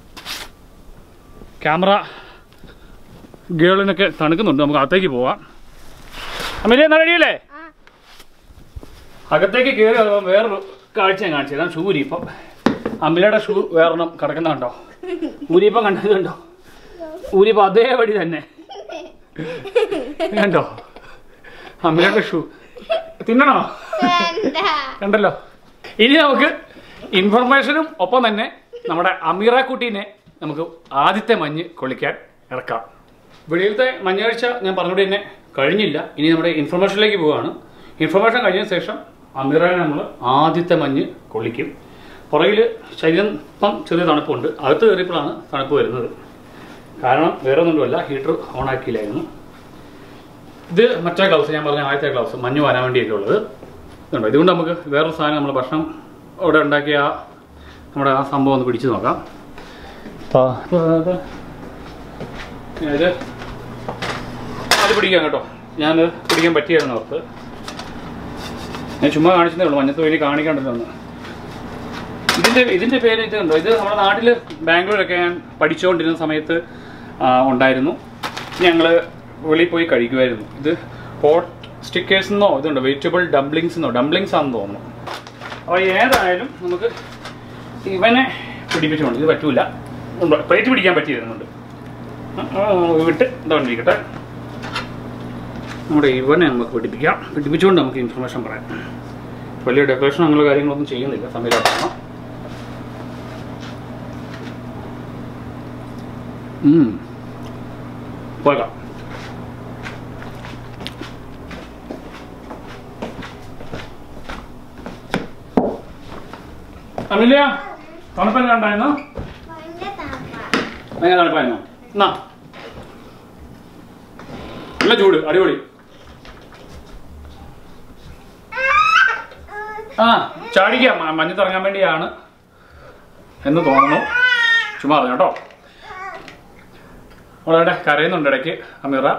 ക്യാമറ ഗേളിനൊക്കെ തണുക്കുന്നുണ്ട് നമുക്ക് അകത്തേക്ക് പോവാം അമ്മയിലെ എന്നാ കഴിയല്ലേ അകത്തേക്ക് കയറി വരുമ്പോൾ വേറൊരു കാഴ്ച ഞാൻ കാണിച്ചു തരാം ഷൂ ഇപ്പം അമ്മിലയുടെ ഷൂ വേറെണ്ണം കിടക്കുന്നുണ്ടോ ഊരിയപ്പം കണ്ടത് കണ്ടോ ഊരിയപ്പം അതേപടി തന്നെ കണ്ടോ അമ്മിലയുടെ ഷൂ തിന്നണോ കണ്ടല്ലോ ഇനി നമുക്ക് ഇൻഫർമേഷനും ഒപ്പം തന്നെ നമ്മുടെ അമീറ കുട്ടീനെ നമുക്ക് ആദ്യത്തെ മഞ്ഞ് കൊള്ളിക്കാൻ ഇറക്കാം വെളിയിലത്തെ മഞ്ഞാഴ്ച ഞാൻ പറഞ്ഞുകൊണ്ട് തന്നെ കഴിഞ്ഞില്ല ഇനി നമ്മുടെ ഇൻഫർമേഷനിലേക്ക് പോവുകയാണ് ഇൻഫർമേഷൻ കഴിഞ്ഞതിന് ശേഷം അമീറനെ നമ്മൾ ആദ്യത്തെ മഞ്ഞ് കൊള്ളിക്കും പുറകിൽ ശരീരം ഇപ്പം ചെറിയ തണുപ്പുണ്ട് അകത്ത് കയറിയപ്പോഴാണ് തണുപ്പ് വരുന്നത് കാരണം വേറെ ഒന്നുമല്ല ഹീറ്റർ ഓൺ ആക്കിയില്ലായിരുന്നു ഇത് മറ്റേ ഗ്ലൗസ് ഞാൻ പറഞ്ഞ ആദ്യത്തെ ഗ്ലൗസ് മഞ്ഞ് വരാൻ വേണ്ടിയൊക്കെ ഉള്ളത് ഇതുണ്ടോ ഇതുകൊണ്ട് നമുക്ക് വേറൊരു സാധനം നമ്മൾ ഭക്ഷണം അവിടെ ഉണ്ടാക്കിയ ആ നമ്മുടെ ആ സംഭവം ഒന്ന് പിടിച്ചു നോക്കാം പാ- പാ- പാ. ഞാൻ ഇത് അത് പിടിക്കാം കേട്ടോ ഞാൻ പിടിക്കാൻ പറ്റിയായിരുന്നു ഓർത്ത് ഞാൻ ചുമ്മാ കാണിച്ചതേ ഉള്ളൂ മഞ്ഞത്ത് വേണ്ടി കാണിക്കാണ്ടല്ലോ ഇതിന്റെ ഇതിന്റെ പേര് ഇത് ഉണ്ടോ ഇത് നമ്മുടെ നാട്ടിൽ ബാംഗ്ലൂരൊക്കെ ഞാൻ പഠിച്ചുകൊണ്ടിരുന്ന സമയത്ത് ആ, ഉണ്ടായിരുന്നു ഞങ്ങൾ വെളിയിൽ പോയി കഴിക്കുമായിരുന്നു ഇത് ഹോട്ട് സ്റ്റിക്കേഴ്സ് എന്നോ ഇതുണ്ട് വെജിറ്റബിൾ ഡംപ്ലിങ്സ് എന്നോ ഡംപ്ലിങ്സ് ആണെന്ന് തോന്നുന്നു അപ്പോൾ ഏതായാലും നമുക്ക് ഇവനെ പിടിപ്പിച്ചുകൊണ്ട് ഇത് പറ്റൂല പ്ലേറ്റ് പിടിക്കാൻ പറ്റിയിരുന്നുണ്ട് വിട്ട് ഇതാണ്ടിരിക്കട്ടെ നമ്മുടെ ഇവനെ നമുക്ക് പിടിപ്പിക്കാം പിടിപ്പിച്ചുകൊണ്ട് നമുക്ക് ഇൻഫർമേഷൻ പറയാം വലിയ ഡെക്കറേഷൻ അങ്ങനെ കാര്യങ്ങളൊന്നും ചെയ്യുന്നില്ല സമയത്താണ് പോകാം അമിലിയ തണുപ്പല്ല ഉണ്ടായിരുന്നോ ഭയങ്കര തണുപ്പാ. ഭയങ്കര തണുപ്പായിരുന്നോ എന്നാ നല്ല ചൂട് അടിപൊളി ആ ചാടിക്കാം മ- മഞ്ഞത്ത് ഇറങ്ങാൻ വേണ്ടിയാണ് എന്ന് തോന്നുന്നു ചുമ്മാ അറിയാം കേട്ടോ അവളവിടെ കരയുന്നുണ്ട് ഇടയ്ക്ക് അമീറ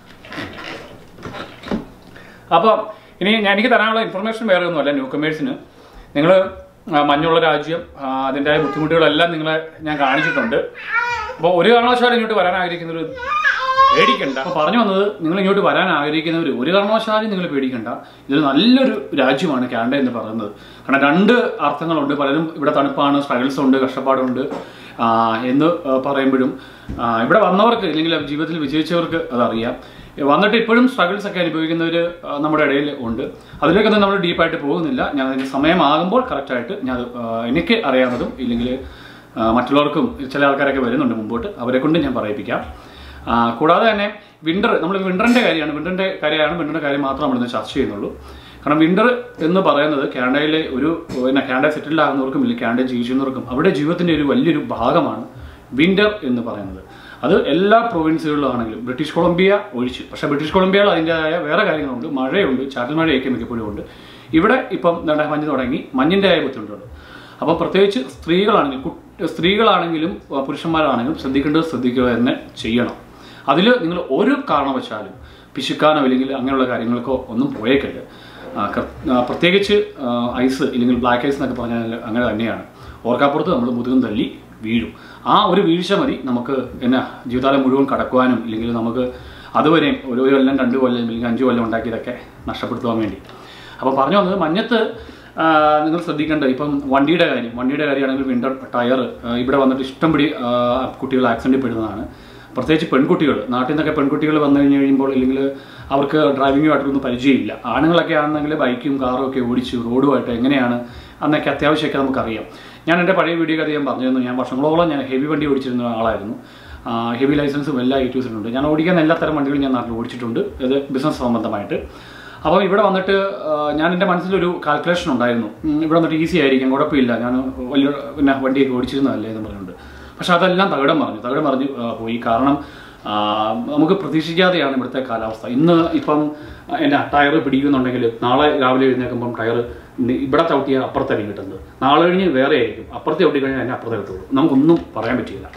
അപ്പോൾ ഇനി ഞാൻ എനിക്ക് തരാനുള്ള ഇൻഫർമേഷൻ വേറെ ഒന്നുമല്ല ന്യൂ കമേഴ്സിന് നിങ്ങൾ മഞ്ഞുള്ള രാജ്യം ആ, അതിൻ്റെതായ ബുദ്ധിമുട്ടുകളെല്ലാം നിങ്ങളെ ഞാൻ കാണിച്ചിട്ടുണ്ട് അപ്പോൾ ഒരു കാരണവശാലും ഇങ്ങോട്ട് വരാൻ ആഗ്രഹിക്കുന്നവർ പേടിക്കണ്ട അപ്പോൾ പറഞ്ഞു വന്നത് നിങ്ങൾ ഇങ്ങോട്ട് വരാൻ ആഗ്രഹിക്കുന്നവർ ഒരു കാരണവശാലും നിങ്ങൾ പേടിക്കണ്ട ഇതൊരു നല്ലൊരു രാജ്യമാണ് കാനഡ എന്ന് പറയുന്നത് കാരണം രണ്ട് അർത്ഥങ്ങളുണ്ട് പലരും ഇവിടെ തണുപ്പാണ് സ്ട്രഗിൾസ് ഉണ്ട് കഷ്ടപ്പാടുണ്ട് ആ, എന്ന് ആ, പറയുമ്പോഴും ആ, ഇവിടെ വന്നവർക്ക് അല്ലെങ്കിൽ ജീവിതത്തിൽ വിജയിച്ചവർക്ക് അതറിയാം വന്നിട്ട് ഇപ്പോഴും സ്ട്രഗിൾസ് ഒക്കെ അനുഭവിക്കുന്നവർ നമ്മുടെ ഇടയിൽ ഉണ്ട് അതിലേക്കൊന്നും നമ്മൾ ഡീപ്പായിട്ട് പോകുന്നില്ല ഞാൻ അതിന് സമയമാകുമ്പോൾ കറക്റ്റായിട്ട് ഞാൻ അത്, ആ, എനിക്ക് അറിയാവുന്നതും ഇല്ലെങ്കിൽ ആ, മറ്റുള്ളവർക്കും ചില ആൾക്കാരൊക്കെ വരുന്നുണ്ട് മുമ്പോട്ട് അവരെ കൊണ്ട് ഞാൻ പറയിപ്പിക്കാം ആ, കൂടാതെ തന്നെ വിന്റർ നമ്മൾ വിന്ററിന്റെ കാര്യമാണ് വിന്ററിന്റെ കാര്യമാണ് വിന്ററിന്റെ കാര്യം മാത്രം നമ്മളിന്ന് ചർച്ച ചെയ്യുന്നുള്ളൂ കാരണം വിന്റർ എന്ന് പറയുന്നത് കാനഡയിലെ ഒരു പിന്നെ കാനഡ സെറ്റിൽഡ് ആകുന്നവർക്കും ഇല്ലെങ്കിൽ കാനഡയിൽ ജീവിക്കുന്നവർക്കും അവരുടെ ജീവിതത്തിന്റെ ഒരു വലിയൊരു ഭാഗമാണ് വിന്റർ എന്ന് പറയുന്നത് അത് എല്ലാ പ്രൊവിൻസുകളിലും ആണെങ്കിലും ബ്രിട്ടീഷ് കൊളംബിയ ഒഴിച്ച് പക്ഷേ ബ്രിട്ടീഷ് കൊളംബിയയിൽ അതിൻ്റെതായ വേറെ കാര്യങ്ങളുണ്ട് മഴയുണ്ട് ചാറ്റൽ മഴയൊക്കെ മിക്കപ്പോഴും ഉണ്ട് ഇവിടെ ഇപ്പം എന്താ മഞ്ഞ് തുടങ്ങി മഞ്ഞിൻ്റെ ആയ ബുദ്ധിമുട്ടുണ്ട് അപ്പം പ്രത്യേകിച്ച് സ്ത്രീകളാണെങ്കിലും കു- സ്ത്രീകളാണെങ്കിലും ആ, പുരുഷന്മാരാണെങ്കിലും ശ്രദ്ധിക്കേണ്ടത് ശ്രദ്ധിക്കുക തന്നെ ചെയ്യണം അതിൽ നിങ്ങൾ ഒരു കാരണവശാലും പിശുക്കാനോ അല്ലെങ്കിൽ അങ്ങനെയുള്ള കാര്യങ്ങൾക്കോ ഒന്നും പോയേക്കരുത് ആ, കർ- ആ, പ്രത്യേകിച്ച് ആ, ഐസ് ഇല്ലെങ്കിൽ ബ്ലാക്ക് ഐസ് എന്നൊക്കെ പറഞ്ഞാൽ അങ്ങനെ തന്നെയാണ് ഓർക്കാപ്പുറത്ത് നമ്മൾ മുതുകും തല്ലി വീഴും ആ ഒരു വീഴ്ച മതി നമുക്ക് എന്നാ ജീവിതകാലം മുഴുവൻ കടക്കുവാനും ഇല്ലെങ്കിൽ നമുക്ക് അതുവരെയും ഒരു കൊല്ലം രണ്ട് കൊല്ലം അല്ലെങ്കിൽ അഞ്ച് കൊല്ലം ഉണ്ടാക്കിയതൊക്കെ നഷ്ടപ്പെടുത്തുവാൻ വേണ്ടി അപ്പോൾ പറഞ്ഞു വന്നത് മഞ്ഞത്ത് ആ, നിങ്ങൾ ശ്രദ്ധിക്കേണ്ടത് ഇപ്പം വണ്ടിയുടെ കാര്യം വണ്ടിയുടെ കാര്യമാണെങ്കിൽ വിൻ്റർ ടയർ ഇവിടെ വന്നിട്ട് ഇഷ്ടം പിടി ആ, കുട്ടികൾ ആക്സിഡൻറ്റിൽ പെടുന്നതാണ് പ്രത്യേകിച്ച് പെൺകുട്ടികൾ നാട്ടിൽ നിന്നൊക്കെ പെൺകുട്ടികൾ വന്നു കഴിഞ്ഞ് കഴിയുമ്പോൾ അല്ലെങ്കിൽ അവർക്ക് ഡ്രൈവിങ്ങുമായിട്ടൊന്നും പരിചയമില്ല ആണുങ്ങളൊക്കെ ആണെന്നെങ്കിൽ ബൈക്കും കാറും ഒക്കെ ഓടിച്ച് റോഡുമായിട്ട് എങ്ങനെയാണ് അന്നൊക്കെ അത്യാവശ്യമൊക്കെ നമുക്കറിയാം ഞാൻ എൻ്റെ പഴയ വീഡിയോ കഥ ഞാൻ പറഞ്ഞിരുന്നു ഞാൻ വർഷങ്ങളോളം ഞാൻ ഹെവി വണ്ടി ഓടിച്ചിരുന്ന ആളായിരുന്നു ഹെവി ലൈസൻസും എല്ലാ ഐറ്റൂസിലുണ്ട് ഞാൻ ഓടിക്കുന്ന എല്ലാ തരം വണ്ടികളും ഞാൻ നാട്ടിൽ ഓടിച്ചിട്ടുണ്ട് ഇത് ബിസിനസ് സംബന്ധമായിട്ട് അപ്പോൾ ഇവിടെ വന്നിട്ട് ആ, ഞാൻ എൻ്റെ മനസ്സിലൊരു കാൽക്കുലേഷൻ ഉണ്ടായിരുന്നു ഉം, ഇവിടെ വന്നിട്ട് ഈസി ആയിരിക്കും കുഴപ്പമില്ല ഞാൻ വലിയ പിന്നെ വണ്ടിയൊക്കെ ഓടിച്ചിരുന്നതല്ലേ എന്ന് പറഞ്ഞുകൊണ്ട് പക്ഷെ അതെല്ലാം തകിടം പറഞ്ഞു തകിടം പറഞ്ഞു ആ, പോയി കാരണം ആ, നമുക്ക് പ്രതീക്ഷിക്കാതെയാണ് ഇവിടുത്തെ കാലാവസ്ഥ ഇന്ന് ഇപ്പം എന്നാ ടയർ പിടിക്കുന്നുണ്ടെങ്കിൽ നാളെ രാവിലെ എഴുന്നേൽക്കുമ്പം ടയർ ഇവിടെ ചവിട്ടിയാൽ അപ്പുറത്തായിരിക്കും കിട്ടുന്നത് നാളെ കഴിഞ്ഞ് വേറെ ആയിരിക്കും അപ്പുറത്തെ ചവിട്ടി കഴിഞ്ഞാൽ അതിനെ അപ്പുറത്തെ കിട്ടുള്ളൂ നമുക്കൊന്നും പറയാൻ പറ്റില്ല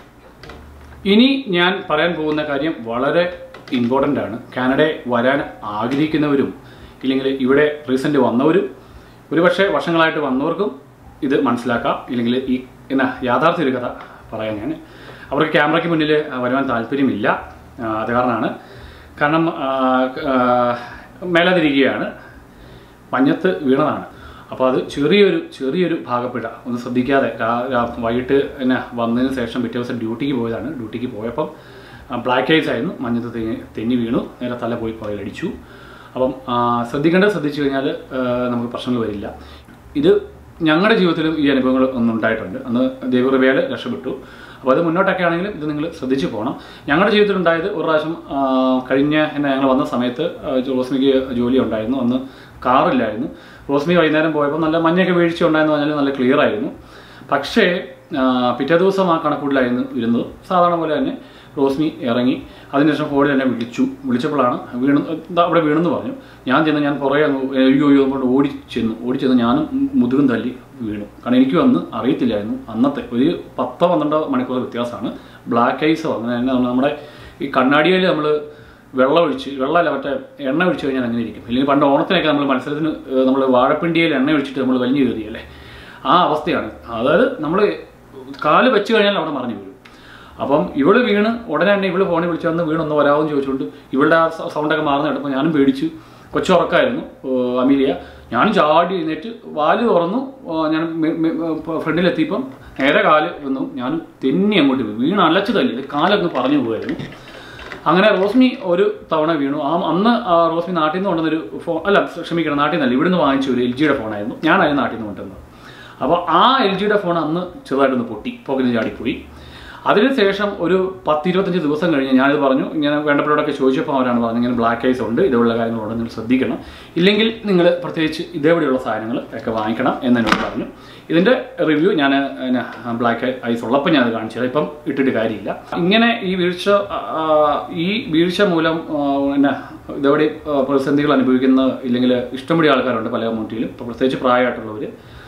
ഇനി ഞാൻ പറയാൻ പോകുന്ന കാര്യം വളരെ ഇമ്പോർട്ടൻ്റ് ആണ് കാനഡയെ വരാൻ ആഗ്രഹിക്കുന്നവരും ഇല്ലെങ്കിൽ ഇവിടെ റീസെൻ്റ് വന്നവരും ഒരുപക്ഷെ വർഷങ്ങളായിട്ട് വന്നവർക്കും ഇത് മനസ്സിലാക്കാം ഇല്ലെങ്കിൽ ഈ എന്നാ യാഥാർത്ഥ്യ ഒരു കഥ പറയാൻ ഞാൻ അവർക്ക് ക്യാമറയ്ക്ക് മുന്നിൽ ആ, വരുവാൻ താല്പര്യമില്ല ആ, അത് കാരണമാണ് കാരണം ആ, ആ, മേലാതിരിക്കുകയാണ് മഞ്ഞത്ത് വീണതാണ് അപ്പോൾ അത് ചെറിയൊരു ചെറിയൊരു ഭാഗപ്പിഴ ഒന്ന് ശ്രദ്ധിക്കാതെ രാ- രാ- വൈകിട്ട് എന്നെ വന്നതിന് ശേഷം പിറ്റേ ദിവസം ഡ്യൂട്ടിക്ക് പോയതാണ് ഡ്യൂട്ടിക്ക് പോയപ്പം ബ്ലാക്ക് ഐസ് ആയിരുന്നു മഞ്ഞത്ത് തെന്നി തെന്നി വീണു നേരെ തല പോയി പുറകിലടിച്ചു അപ്പം ആ, ശ്രദ്ധിക്കേണ്ടത് ശ്രദ്ധിച്ചു കഴിഞ്ഞാൽ നമുക്ക് പ്രശ്നങ്ങൾ വരില്ല ഇത് ഞങ്ങളുടെ ജീവിതത്തിലും ഈ അനുഭവങ്ങൾ ഒന്നും ഉണ്ടായിട്ടുണ്ട് അന്ന് ദൈവകൃപയാൽ രക്ഷപ്പെട്ടു അപ്പോൾ അത് മുന്നോട്ടൊക്കെ ആണെങ്കിലും ഇത് നിങ്ങൾ ശ്രദ്ധിച്ചു പോകണം ഞങ്ങളുടെ ജീവിതത്തിൽ ഉണ്ടായത് ഒരു പ്രാവശ്യം ആ, കഴിഞ്ഞ എന്നെ ഞങ്ങൾ വന്ന സമയത്ത് ആ, റോസ്മിക്ക് ജോലി ഉണ്ടായിരുന്നു അന്ന് കാറില്ലായിരുന്നു റോസ്മി വൈകുന്നേരം പോയപ്പോൾ നല്ല മഞ്ഞൊക്കെ വീഴ്ച ഉണ്ടായെന്ന് പറഞ്ഞാൽ നല്ല ക്ലിയർ ആയിരുന്നു പക്ഷേ ആ, പിറ്റേ ദിവസം ആ കണക്കൂട്ടിലായിരുന്നു ഇരുന്നത് സാധാരണ പോലെ തന്നെ റോസ്മി ഇറങ്ങി അതിനുശേഷം ഫോണിൽ എന്നെ വിളിച്ചു വിളിച്ചപ്പോഴാണ് വീണു ദാ അവിടെ വീണെന്ന് പറഞ്ഞു ഞാൻ ചെന്ന് ഞാൻ പുറകെ അങ്ങ് അയ്യോ അയ്യോ കൊണ്ട് ഓടി ചെന്നു ഓടി ചെന്ന് ഞാനും മുതുകും തല്ലി വീണു കാരണം എനിക്കും അന്ന് അറിയത്തില്ലായിരുന്നു അന്നത്തെ ഒരു പത്തോ പന്ത്രണ്ടോ മണിക്കൂർ വ്യത്യാസമാണ് ബ്ലാക്ക് ഐസോ അങ്ങനെ തന്നെ നമ്മുടെ ഈ കണ്ണാടിയിൽ നമ്മൾ വെള്ളം ഒഴിച്ച് വെള്ളമല്ല മറ്റേ എണ്ണ ഒഴിച്ച് കഴിഞ്ഞാൽ അങ്ങനെ ഇരിക്കും അല്ലെങ്കിൽ പണ്ട് ഓണത്തിനൊക്കെ നമ്മൾ മത്സരത്തിന് നമ്മൾ വാഴപ്പിണ്ടിയിൽ എണ്ണ ഒഴിച്ചിട്ട് നമ്മൾ വലിഞ്ഞു കയറിയല്ലേ ആ അവസ്ഥയാണ് അതായത് നമ്മൾ കാല് വെച്ച് കഴിഞ്ഞാൽ അവിടെ മറിഞ്ഞു വീഴും അപ്പം ഇവള് വീണ് ഉടനെ തന്നെ ഇവള് ഫോണിൽ വിളിച്ചു വന്ന് വീണൊന്ന് വരാമെന്ന് ചോദിച്ചുകൊണ്ട് ഇവളുടെ ആ സ- സൗണ്ടൊക്കെ മാറുന്ന കേട്ടപ്പോൾ ഞാനും പേടിച്ചു കൊച്ചുറക്കായിരുന്നു ഏഹ് അമീലിയ ഞാനും ചാടി എഴുന്നേറ്റ് വാല് തുറന്നു ഏഹ് ഞാൻ മെ- മെ- ഏഹ് ഫ്രണ്ടിലെത്തിയപ്പം നേരെ കാല് വന്നു ഞാനും തെന്നി അങ്ങോട്ട് വീണു വീണ് അലച്ചു തല്ലി കാലൊന്ന് പറഞ്ഞു പോകുമായിരുന്നു അങ്ങനെ റോസ്മി ഒരു തവണ വീണു ആ അന്ന് ആ റോസ്മി നാട്ടിൽ നിന്ന് കൊണ്ടുവന്നൊരു ഫോൺ അല്ല ക്ഷമിക്കണം നാട്ടിൽ നിന്നല്ല ഇവിടുന്ന് വാങ്ങിച്ച ഒരു എൽ ജിയുടെ ഫോണായിരുന്നു ഞാനായിരുന്നു നാട്ടിൽ നിന്ന് കൊണ്ടുവന്നത് അപ്പോൾ ആ എൽ ജിയുടെ ഫോൺ അന്ന് ചെറുതായിട്ടൊന്ന് പൊട്ടി പോക്കറ്റിൽ ചാടിപ്പോയി അതിനുശേഷം ഒരു പത്തിരുപത്തഞ്ച് ദിവസം കഴിഞ്ഞ് ഞാനിത് പറഞ്ഞു ഇങ്ങനെ വേണ്ടപ്പെട്ടവരൊക്കെ ചോദിച്ചപ്പോൾ അവരാണ് പറഞ്ഞത് ഇങ്ങനെ ബ്ലാക്ക് ഐസ് ഉണ്ട് ഇതുപോലുള്ള കാര്യങ്ങളുണ്ട് നിങ്ങൾ ശ്രദ്ധിക്കണം ഇല്ലെങ്കിൽ നിങ്ങൾ പ്രത്യേകിച്ച് ഇതേപോലെയുള്ള സാധനങ്ങൾ ഒക്കെ വാങ്ങിക്കണം എന്നോട് പറഞ്ഞു ഇതിൻ്റെ റിവ്യൂ ഞാൻ ബ്ലാക്ക് ഐസ് ഉള്ളപ്പോൾ ഞാൻ അത് കാണിച്ചത് ഇപ്പം ഇട്ടിട്ട് കാര്യമില്ല ഇങ്ങനെ ഈ വീഴ്ച ആ, ഈ വീഴ്ച മൂലം ആ, പിന്നെ ഇതേപടി ആ, പ്രതിസന്ധികൾ അനുഭവിക്കുന്ന ഇല്ലെങ്കിൽ ഇഷ്ടംപടി ആൾക്കാരുണ്ട് പല കമ്മ്യൂണിറ്റിയിലും ഇപ്പോൾ പ്രത്യേകിച്ച് പ്രായമായിട്ടുള്ളവർ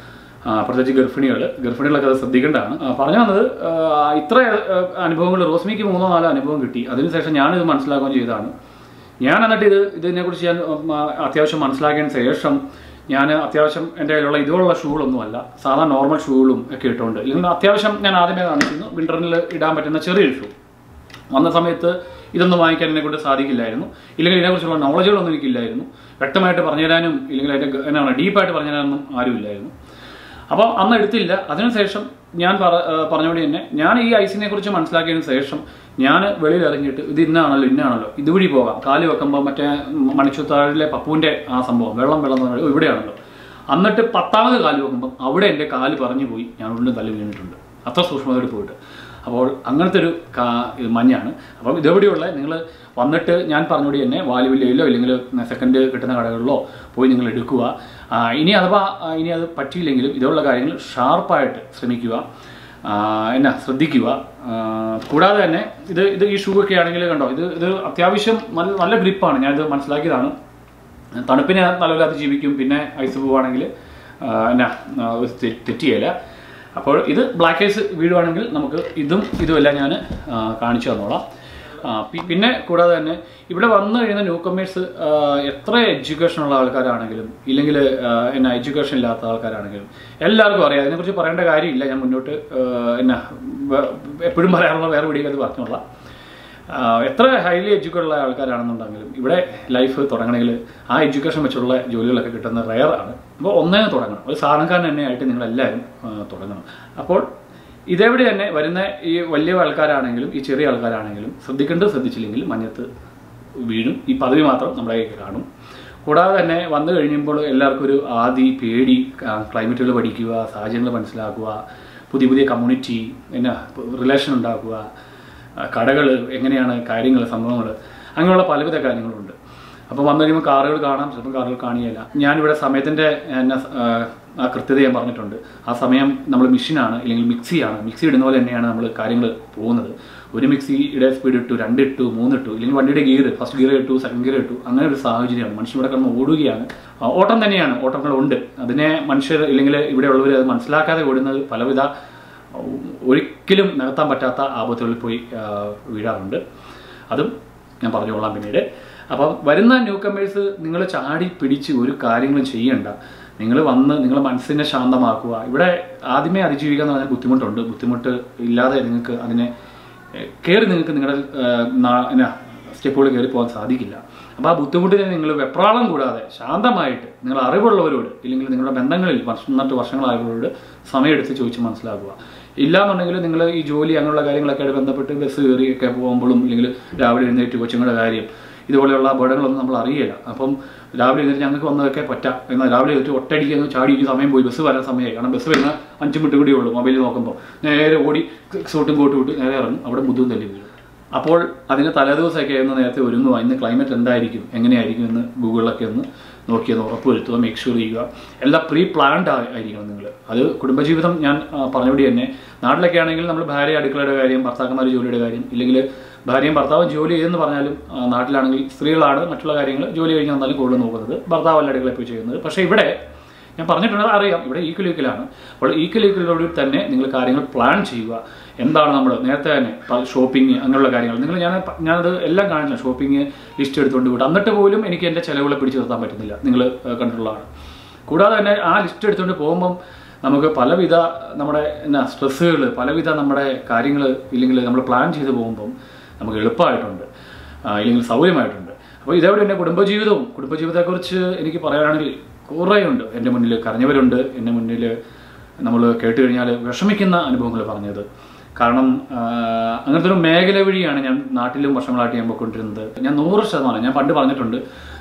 ആ, പ്രത്യേകിച്ച് ഗർഭിണികൾ ഗർഭിണികളൊക്കെ അത് ശ്രദ്ധിക്കേണ്ടതാണ് ആ, പറഞ്ഞു വന്നത് ആ, ഇത്ര ആ, അനുഭവങ്ങൾ റോസ്മിക്ക് മൂന്നോ നാലോ അനുഭവം കിട്ടി അതിനുശേഷം ഞാനിത് മനസ്സിലാക്കുകയും ചെയ്തതാണ് ഞാൻ എന്നിട്ട് ഇത് ഇതിനെക്കുറിച്ച് ഞാൻ ഉം, ആ, അത്യാവശ്യം മനസ്സിലാക്കിയതിന് ശേഷം ഞാൻ അത്യാവശ്യം എൻ്റെ കയ്യിലുള്ള ഇതുപോലുള്ള ഷൂകളൊന്നുമല്ല സാധാരണ നോർമൽ ഷൂകളും ഒക്കെ ഇട്ടുകൊണ്ട് ഇല്ലെങ്കിൽ അത്യാവശ്യം ഞാൻ ആദ്യമേ കാണിച്ചിരുന്നു വിൻ്ററിൽ ഇടാൻ പറ്റുന്ന ചെറിയൊരു ഷൂ വന്ന സമയത്ത് ഇതൊന്നും വാങ്ങിക്കാൻ എന്നെ കൊണ്ട് സാധിക്കില്ലായിരുന്നു ഇല്ലെങ്കിൽ ഇതിനെക്കുറിച്ചുള്ള നോളജുകളൊന്നും എനിക്കില്ലായിരുന്നു വ്യക്തമായിട്ട് പറഞ്ഞുതരാനും ഇല്ലെങ്കിൽ അതിൻ്റെ ഗ- എന്താണ് ഡീപ്പായിട്ട് പറഞ്ഞുതരാനൊന്നും ആരുമില്ലായിരുന്നു അപ്പോൾ അന്ന് എടുത്തില്ല അതിനുശേഷം ഞാൻ പറ ആ, പറഞ്ഞോടി തന്നെ ഞാൻ ഈ ഐസിനെ കുറിച്ച് മനസ്സിലാക്കിയതിന് ശേഷം ഞാൻ വെളിയിൽ ഇറങ്ങിയിട്ട് ഇത് ഇന്നാണല്ലോ ഇന്നാണല്ലോ ഇതുവഴി പോകാം കാല് വെക്കുമ്പോൾ മറ്റേ മണിച്ചുത്താഴിലെ പപ്പുവിൻ്റെ ആ സംഭവം വെള്ളം വെള്ളം എന്ന് പറയുന്നത് ഇവിടെയാണല്ലോ എന്നിട്ട് പത്താമത് കാല് വെക്കുമ്പോൾ അവിടെ എൻ്റെ കാല് പറഞ്ഞു പോയി ഞാൻ ഉള്ളിൽ തല്ലി വീണിട്ടുണ്ട് അത്ര സൂക്ഷ്മതയോട് പോയിട്ട് അപ്പോൾ അങ്ങനത്തെ ഒരു കാ ഇത് മഞ്ഞാണ് അപ്പം ഇതെവിടെയുള്ള നിങ്ങൾ വന്നിട്ട് ഞാൻ പറഞ്ഞോടി തന്നെ വാലുവില്ലയിലോ ഇല്ലെങ്കിൽ സെക്കൻഡ് കിട്ടുന്ന കടകളിലോ പോയി നിങ്ങൾ എടുക്കുക ആ, ഇനി അഥവാ ആ, ഇനി അത് പറ്റിയില്ലെങ്കിലും ഇതുള്ള കാര്യങ്ങൾ ഷാർപ്പായിട്ട് ശ്രമിക്കുക ആ, എന്നാ ശ്രദ്ധിക്കുക ആ, കൂടാതെ തന്നെ ഇത് ഇത് ഈ ഷൂ ഒക്കെ ആണെങ്കിൽ കണ്ടോ ഇത് ഇത് അത്യാവശ്യം നല്ല നല്ല ഗ്രിപ്പാണ് ഞാനിത് മനസ്സിലാക്കിയതാണ് തണുപ്പിനെ നല്ലപോലെ അതിജീവിക്കും പിന്നെ ഐസ് പോവുകയാണെങ്കിൽ എന്നാ ആ, ഒരു തെ- തെറ്റിയല്ല അപ്പോൾ ഇത് ബ്ലാക്ക് ഐസ് വീഴുവാണെങ്കിൽ നമുക്ക് ഇതും ഇതുമെല്ലാം ഞാൻ കാണിച്ചു തന്നോളാം ആ, പി- പിന്നെ കൂടാതെ തന്നെ ഇവിടെ വന്നു കഴിയുന്ന ന്യൂ കമേഴ്സ് എത്ര എഡ്യൂക്കേഷൻ ഉള്ള ആൾക്കാരാണെങ്കിലും ഇല്ലെങ്കിൽ എന്നാ എഡ്യൂക്കേഷൻ ഇല്ലാത്ത ആൾക്കാരാണെങ്കിലും എല്ലാവർക്കും അറിയാം അതിനെക്കുറിച്ച് പറയേണ്ട കാര്യമില്ല ഞാൻ മുന്നോട്ട് ആ, എന്നാ വേ- എപ്പോഴും പറയാനുള്ള വേറെ വീഡിയോ അത് പറഞ്ഞോളാം ആ, എത്ര ഹൈലി എഡ്യൂക്കേറ്റഡ് ഉള്ള ആൾക്കാരാണെന്നുണ്ടെങ്കിലും ഇവിടെ ലൈഫ് തുടങ്ങണമെങ്കിൽ ആ എഡ്യൂക്കേഷൻ വെച്ചുള്ള ജോലികളൊക്കെ കിട്ടുന്ന റെയർ ആണ് അപ്പോൾ ഒന്നേ തുടങ്ങണം ഒരു സാധനക്കാരൻ തന്നെ ആയിട്ട് നിങ്ങളെല്ലാവരും ആ, തുടങ്ങണം അപ്പോൾ ഇതേവിടെ തന്നെ വരുന്ന ഈ വലിയ ആൾക്കാരാണെങ്കിലും ഈ ചെറിയ ആൾക്കാരാണെങ്കിലും ശ്രദ്ധിക്കേണ്ടത് ശ്രദ്ധിച്ചില്ലെങ്കിൽ മഞ്ഞത്ത് വീഴും ഈ പദവി മാത്രം നമ്മുടെ കയ്യിൽ കാണും കൂടാതെ തന്നെ വന്നു കഴിയുമ്പോൾ എല്ലാവർക്കും ഒരു ആദി പേടി ക്ലൈമറ്റുകൾ പഠിക്കുക സാഹചര്യങ്ങൾ മനസ്സിലാക്കുക പുതിയ പുതിയ കമ്മ്യൂണിറ്റി പിന്നെ റിലേഷൻ ഉണ്ടാക്കുക കടകൾ എങ്ങനെയാണ് കാര്യങ്ങൾ സംഭവങ്ങൾ അങ്ങനെയുള്ള പലവിധ കാര്യങ്ങളുണ്ട് അപ്പോൾ വന്നു കഴിയുമ്പോൾ കാറുകൾ കാണാം ചിലപ്പോൾ കാറുകൾ കാണിയല്ല ഞാനിവിടെ സമയത്തിൻ്റെ എന്നെ ആ, ആ കൃത്യത ഞാൻ പറഞ്ഞിട്ടുണ്ട് ആ സമയം നമ്മൾ മെഷീനാണ് അല്ലെങ്കിൽ മിക്സിയാണ് മിക്സി ഇടുന്ന പോലെ തന്നെയാണ് നമ്മൾ കാര്യങ്ങൾ പോകുന്നത് ഒരു മിക്സിയുടെ സ്പീഡ് ഇട്ടു രണ്ട് ഇട്ടു മൂന്ന് ഇട്ടു ഇല്ലെങ്കിൽ വണ്ടിയുടെ ഗിയർ ഫസ്റ്റ് ഗിയർ ഇട്ടു സെക്കൻഡ് ഗിയർ ഇട്ടു അങ്ങനെ ഒരു സാഹചര്യമാണ് മനുഷ്യൻ ഇവിടെ കിടന്ന് ഓടുകയാണ് ആ, ഓട്ടം തന്നെയാണ് ഓട്ടങ്ങളുണ്ട് അതിനെ മനുഷ്യർ ഇല്ലെങ്കിൽ ഇവിടെയുള്ളവർ അത് മനസ്സിലാക്കാതെ ഓടുന്നത് പലവിധ ഒരിക്കലും നികത്താൻ പറ്റാത്ത ആപത്തുകളിൽ പോയി ആ, വീഴാറുണ്ട് അതും ഞാൻ പറഞ്ഞുകൊള്ളാം പിന്നീട് അപ്പം വരുന്ന ന്യൂ കമേഴ്സ് നിങ്ങൾ ചാടി പിടിച്ച് ഒരു കാര്യങ്ങളും ചെയ്യണ്ട നിങ്ങൾ വന്ന് നിങ്ങളെ മനസ്സിനെ ശാന്തമാക്കുക ഇവിടെ ആദ്യമേ അതിജീവിക്കുക എന്ന് പറഞ്ഞാൽ ബുദ്ധിമുട്ടുണ്ട് ബുദ്ധിമുട്ട് ഇല്ലാതെ നിങ്ങൾക്ക് അതിനെ കയറി നിങ്ങൾക്ക് നിങ്ങളുടെ എന്നാ സ്റ്റെപ്പുകൾ കയറി പോകാൻ സാധിക്കില്ല അപ്പോൾ ആ ബുദ്ധിമുട്ടിനെ നിങ്ങൾ വെപ്രാളം കൂടാതെ ശാന്തമായിട്ട് നിങ്ങൾ അറിവുള്ളവരോട് ഇല്ലെങ്കിൽ നിങ്ങളുടെ ബന്ധങ്ങളിൽ വർഷം നട്ട് വർഷങ്ങളായവരോട് സമയമെടുത്ത് ചോദിച്ച് മനസ്സിലാക്കുക ഇല്ലാന്നുണ്ടെങ്കിൽ നിങ്ങൾ ഈ ജോലി അങ്ങനെയുള്ള കാര്യങ്ങളൊക്കെ ആയിട്ട് ബന്ധപ്പെട്ട് ബസ് കയറി ഒക്കെ പോകുമ്പോഴും ഇല്ലെങ്കിൽ രാവിലെ എഴുന്നേറ്റ് കൊച്ചുങ്ങളുടെ കാര്യം ഇതുപോലെയുള്ള അപകടങ്ങളൊന്നും നമ്മൾ അറിയില്ല അപ്പം രാവിലെ എഴുന്നേറ്റ് ഞങ്ങൾക്ക് വന്നതൊക്കെ പറ്റാം എന്നാൽ രാവിലെ എഴുന്നേറ്റ് ഒറ്റയടിക്ക് അങ്ങ് ചാടി ഈ സമയം പോയി ബസ് വരാൻ സമയമായി കാരണം ബസ് വരുന്ന അഞ്ച് മിനിറ്റ് കൂടിയേ ഉള്ളൂ മൊബൈലിൽ നോക്കുമ്പോൾ നേരെ ഓടി സൂട്ടും കോട്ടും വിട്ട് നേരെ ഇറങ്ങും അവിടെ ബുദ്ധവും തല്ലി വീഴും അപ്പോൾ അതിന് തലേദിവസമൊക്കെ ഒന്ന് നേരത്തെ ഒരുങ്ങുക ഇന്ന് ക്ലൈമറ്റ് എന്തായിരിക്കും എങ്ങനെയായിരിക്കും എന്ന് ഗൂഗിളിലൊക്കെ ഒന്ന് നോക്കിയെന്ന് ഉറപ്പുവരുത്തുക മേക്ക് ഷുവർ ചെയ്യുക എല്ലാം പ്രീ പ്ലാൻഡ് ആയിരിക്കണം നിങ്ങൾ അത് കുടുംബജീവിതം ഞാൻ ആ, പറഞ്ഞുകൂടി തന്നെ നാട്ടിലൊക്കെ ആണെങ്കിൽ നമ്മൾ ഭാര്യ അടുക്കളയുടെ കാര്യം ഭർത്താക്കന്മാർ ജോലിയുടെ കാര്യം ഇല്ലെങ്കിൽ ഭാര്യയും ഭർത്താവും ജോലി ചെയ്തെന്ന് പറഞ്ഞാലും ആ, നാട്ടിലാണെങ്കിൽ സ്ത്രീകളാണ് മറ്റുള്ള കാര്യങ്ങൾ ജോലി കഴിഞ്ഞ് വന്നാലും കൂടുതൽ നോക്കുന്നത് ഭർത്താവല്ല അടുക്കളയിൽ പോയി ചെയ്യുന്നത് പക്ഷേ ഇവിടെ ഞാൻ പറഞ്ഞിട്ടുണ്ട് അറിയാം ഇവിടെ ഈക്വൽ ഈക്വലാണ് അപ്പോൾ ഈക്വൽ ഈക്വലോട് തന്നെ നിങ്ങൾ കാര്യങ്ങൾ പ്ലാൻ ചെയ്യുക എന്താണ് നമ്മൾ നേരത്തെ തന്നെ ഷോപ്പിംഗ് അങ്ങനെയുള്ള കാര്യങ്ങൾ നിങ്ങൾ ഞാൻ ഞാനത് എല്ലാം കാണില്ല ഷോപ്പിംഗ് ലിസ്റ്റ് എടുത്തുകൊണ്ട് വിട്ടു എന്നിട്ട് പോലും എനിക്ക് എൻ്റെ ചിലവുകളെ പിടിച്ചു നിർത്താൻ പറ്റുന്നില്ല നിങ്ങൾ കണ്ടിട്ടുള്ളതാണ് കൂടാതെ തന്നെ ആ ലിസ്റ്റ് എടുത്തുകൊണ്ട് പോകുമ്പം നമുക്ക് പലവിധ നമ്മുടെ എന്നാ സ്ട്രെസ്സുകൾ പലവിധ നമ്മുടെ കാര്യങ്ങൾ ഇല്ലെങ്കിൽ നമ്മൾ പ്ലാൻ ചെയ്ത് പോകുമ്പം നമുക്ക് എളുപ്പമായിട്ടുണ്ട് ആ, ഇല്ലെങ്കിൽ സൗകര്യമായിട്ടുണ്ട് അപ്പോൾ ഇതേപോലെ തന്നെ കുടുംബജീവിതവും കുടുംബജീവിതത്തെക്കുറിച്ച് എനിക്ക് പറയാനാണെങ്കിൽ കുറേയുണ്ട് എൻ്റെ മുന്നിൽ കരഞ്ഞവരുണ്ട് എൻ്റെ മുന്നിൽ നമ്മൾ കേട്ട് കഴിഞ്ഞാൽ വിഷമിക്കുന്ന അനുഭവങ്ങൾ പറഞ്ഞത് കാരണം ആ, അങ്ങനത്തെ ഒരു മേഖല വഴിയാണ് ഞാൻ നാട്ടിലും വർഷങ്ങളായിട്ട് ഞാൻ പോയിക്കൊണ്ടിരുന്നത് ഞാൻ നൂറ് ശതമാനം ഞാൻ പണ്ട് പറഞ്ഞിട്ടുണ്ട്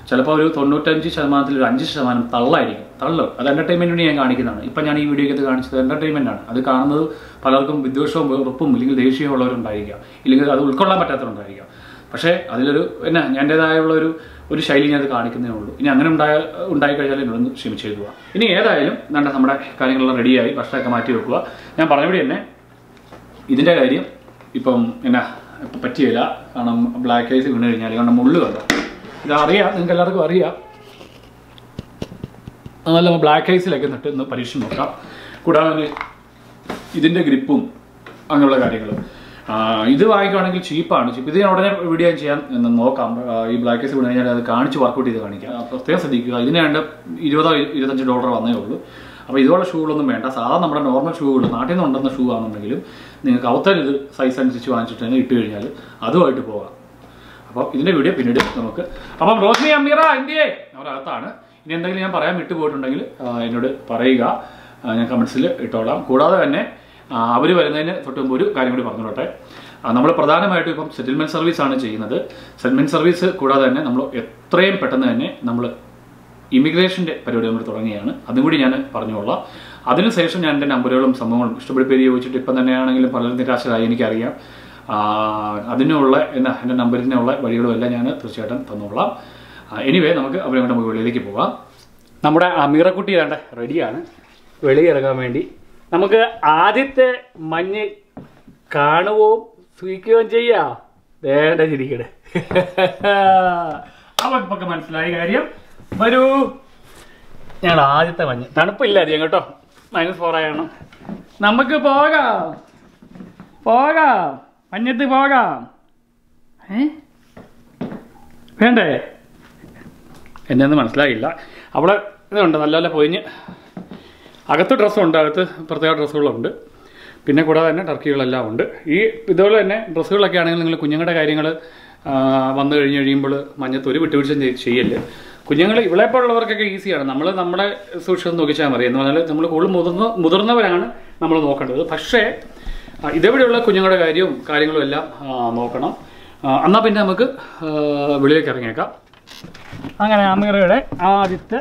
ചിലപ്പോൾ ഒരു തൊണ്ണൂറ്റഞ്ച് ശതമാനത്തിൽ ഒരു അഞ്ച് ശതമാനം തള്ളായിരിക്കും തള്ളു അത് എൻ്റർടൈൻമെൻറ്റ് വേണ്ടി ഞാൻ കാണിക്കുന്നതാണ് ഇപ്പം ഞാൻ ഈ വീഡിയോയ്ക്കകത്ത് കാണിച്ചത് എൻ്റർടൈൻമെൻ്റ് ആണ് അത് കാണുന്നത് പലർക്കും വിദ്വേഷവും വെറുപ്പും ഇല്ലെങ്കിൽ ദേഷ്യവും ഉള്ളവരുണ്ടായിരിക്കാം ഇല്ലെങ്കിൽ അത് ഉൾക്കൊള്ളാൻ പറ്റാത്തവരുണ്ടായിരിക്കാം പക്ഷേ അതിലൊരു എന്നാ എൻ്റെതായുള്ള ഒരു ഒരു ശൈലി ഞാൻ അത് കാണിക്കുന്നേ ഉള്ളൂ ഇനി അങ്ങനെ ഉണ്ടായ ഉണ്ടായിക്കഴിഞ്ഞാൽ എന്നോടൊന്ന് ക്ഷമിച്ചേക്കുക ഇനി ഏതായാലും വേണ്ട നമ്മുടെ കാര്യങ്ങളെല്ലാം റെഡിയായി ഭക്ഷണമൊക്കെ മാറ്റി വെക്കുക ഞാൻ പറഞ്ഞപടി തന്നെ ഇതിൻ്റെ കാര്യം ഇപ്പം എന്നാ ഇപ്പം പറ്റിയില്ല കാരണം ബ്ലാക്ക് ഐസ് വീണ് കഴിഞ്ഞാൽ കാരണം മുള്ളു കണ്ടോ ഇത് അറിയാം നിങ്ങൾക്ക് എല്ലാവർക്കും അറിയാം അതല്ല ബ്ലാക്ക് ഐസിലൊക്കെ നിട്ട് ഒന്ന് പരീക്ഷ നോക്കാം കൂടാതെ തന്നെ ഇതിൻ്റെ ഗ്രിപ്പും അങ്ങനെയുള്ള കാര്യങ്ങൾ ഇത് വാങ്ങിക്കുവാണെങ്കിൽ ചീപ്പാണ് ചീപ്പ് ഇത് ഞാൻ ഉടനെ വീഡിയോ ചെയ്യാൻ എന്ന് നോക്കാം ആ, ഈ ബ്ലാക്ക് ഐസ് വീണ് കഴിഞ്ഞാൽ അത് കാണിച്ച് വർക്കൗട്ട് ചെയ്ത് കാണിക്കാം ആ, പ്രത്യേകം ശ്രദ്ധിക്കുക ഇതിന് വേണ്ട ഇരുപതോ ഇരുപത്തഞ്ച് ഡോളർ വന്നേ ഉള്ളൂ അപ്പോൾ ഇതുപോലെ ഷൂകളൊന്നും വേണ്ട സാധാ നമ്മുടെ നോർമൽ ഷൂകൾ നാട്ടിൽ നിന്ന് ഉണ്ടെന്ന ഷൂ ആണെന്നുണ്ടെങ്കിലും നിങ്ങൾക്ക് അവത്തൽ ഇത് സൈസ് അനുസരിച്ച് വാങ്ങിച്ചിട്ട് തന്നെ ഇട്ട് കഴിഞ്ഞാൽ അതുമായിട്ട് പോകാം അപ്പോൾ ഇതിൻ്റെ വീഡിയോ പിന്നീട് നമുക്ക് അപ്പം റോസ്മി അമീറ ഇന്ത്യയെ അവരകത്താണ് ഇനി എന്തെങ്കിലും ഞാൻ പറയാൻ വിട്ടു പോയിട്ടുണ്ടെങ്കിൽ ആ, എന്നോട് പറയുക ആ, ഞാൻ കമൻസിൽ ഇട്ടോളാം കൂടാതെ തന്നെ അവർ വരുന്നതിന് തൊട്ട് മുമ്പ് ഒരു കാര്യം കൂടി പറഞ്ഞോട്ടെ നമ്മൾ പ്രധാനമായിട്ടും ഇപ്പം സെറ്റിൽമെൻറ്റ് സർവീസ് ആണ് ചെയ്യുന്നത് സെറ്റിൽമെൻറ്റ് സർവീസ് കൂടാതെ തന്നെ നമ്മൾ എത്രയും പെട്ടെന്ന് തന്നെ നമ്മൾ ഇമിഗ്രേഷൻ്റെ പരിപാടി നമ്മൾ തുടങ്ങിയാണ് അതും കൂടി ഞാൻ പറഞ്ഞോളാം അതിനുശേഷം ഞാൻ എൻ്റെ നമ്പറുകളും സംഭവങ്ങളും ഇഷ്ടപ്പെട്ട പേര് ചോദിച്ചിട്ട് ഇപ്പം തന്നെയാണെങ്കിലും പലരും നിരാശരായി എനിക്കറിയാം ആ, അതിനുള്ള എന്നാ എൻ്റെ നമ്പറിനുള്ള വഴികളും എല്ലാം ഞാൻ തീർച്ചയായിട്ടും തന്നോളാം എനിവേ നമുക്ക് അവരെ കൊണ്ട് നമുക്ക് വെളിയിലേക്ക് പോകാം നമ്മുടെ അമീറക്കുട്ടി വേണ്ട റെഡിയാണ് വെളിയിറങ്ങാൻ വേണ്ടി നമുക്ക് ആദ്യത്തെ മഞ്ഞ് കാണുകയും സൂഹിക്കുകയും ചെയ്യാം വേണ്ട ചിരിക്കട് അവർക്ക് മനസ്സിലായ കാര്യം വരൂ ഞങ്ങൾ ആദ്യത്തെ മഞ്ഞ് തണുപ്പില്ലായിരിക്കും കേട്ടോ മൈനസ് ഫോർ ആയാണ് നമുക്ക് പോകാം പോകാം മഞ്ഞത്ത് പോകാം ഏ വേണ്ടേ എന്നെ ഒന്നും മനസ്സിലായില്ല അവിടെ ഇതുണ്ട് നല്ല നല്ല പൊയിഞ്ഞ് അകത്ത് ഡ്രസ്സുണ്ട് അകത്ത് പ്രത്യേക ഡ്രസ്സുകളുണ്ട് പിന്നെ കൂടാതെ തന്നെ ടർക്കികളെല്ലാം ഉണ്ട് ഈ ഇതുപോലെ തന്നെ ഡ്രസ്സുകളൊക്കെ ആണെങ്കിൽ നിങ്ങൾ കുഞ്ഞുങ്ങളുടെ കാര്യങ്ങൾ വന്നു കഴിഞ്ഞ് കഴിയുമ്പോൾ മഞ്ഞത്ത് ഒരു വിട്ടുവീഴ്ച ചെയ്യല് കുഞ്ഞുങ്ങൾ ഇവിടെപ്പോഴുള്ളവർക്കൊക്കെ ഈസിയാണ് നമ്മൾ നമ്മുടെ സൂക്ഷിച്ച് നോക്കിച്ചാൽ മതി എന്ന് പറഞ്ഞാൽ നമ്മൾ കൂടുതൽ മുതിർന്ന മുതിർന്നവരാണ് നമ്മൾ നോക്കേണ്ടത് പക്ഷേ ആ, ഇതെവിടെയുള്ള കുഞ്ഞുങ്ങളുടെ കാര്യവും കാര്യങ്ങളും എല്ലാം ആ, നോക്കണം ആ, എന്നാൽ പിന്നെ നമുക്ക് ആ, വെളിയിലേക്ക് ഇറങ്ങിയേക്കാം അങ്ങനെ അമീറയുടെ ആദ്യത്തെ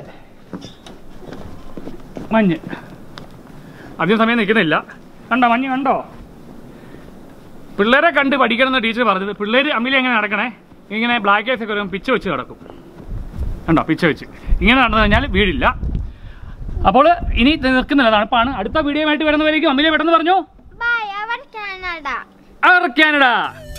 മഞ്ഞ് അധികം സമയം നിൽക്കുന്നില്ല കണ്ടോ മഞ്ഞ് കണ്ടോ പിള്ളേരെ കണ്ട് പഠിക്കണം എന്ന് ടീച്ചർ പറഞ്ഞത് പിള്ളേർ അമ്മിലി എങ്ങനെ നടക്കണേ ഇങ്ങനെ ബ്ലാക്ക് ഐസ് ഒക്കെ വരുമ്പോൾ പിച്ച വെച്ച് നടക്കും കണ്ടോ പിച്ച വെച്ച് ഇങ്ങനെ നടന്നു കഴിഞ്ഞാൽ വീടില്ല അപ്പോൾ ഇനി ഇത് നിൽക്കുന്നില്ല തണുപ്പാണ് അടുത്ത വീഡിയോ ആയിട്ട് വരുന്നവരേക്കും അമ്മിലെ പെട്ടെന്ന് പറഞ്ഞു ബൈ അവർ കാനഡ അവർ കാനഡ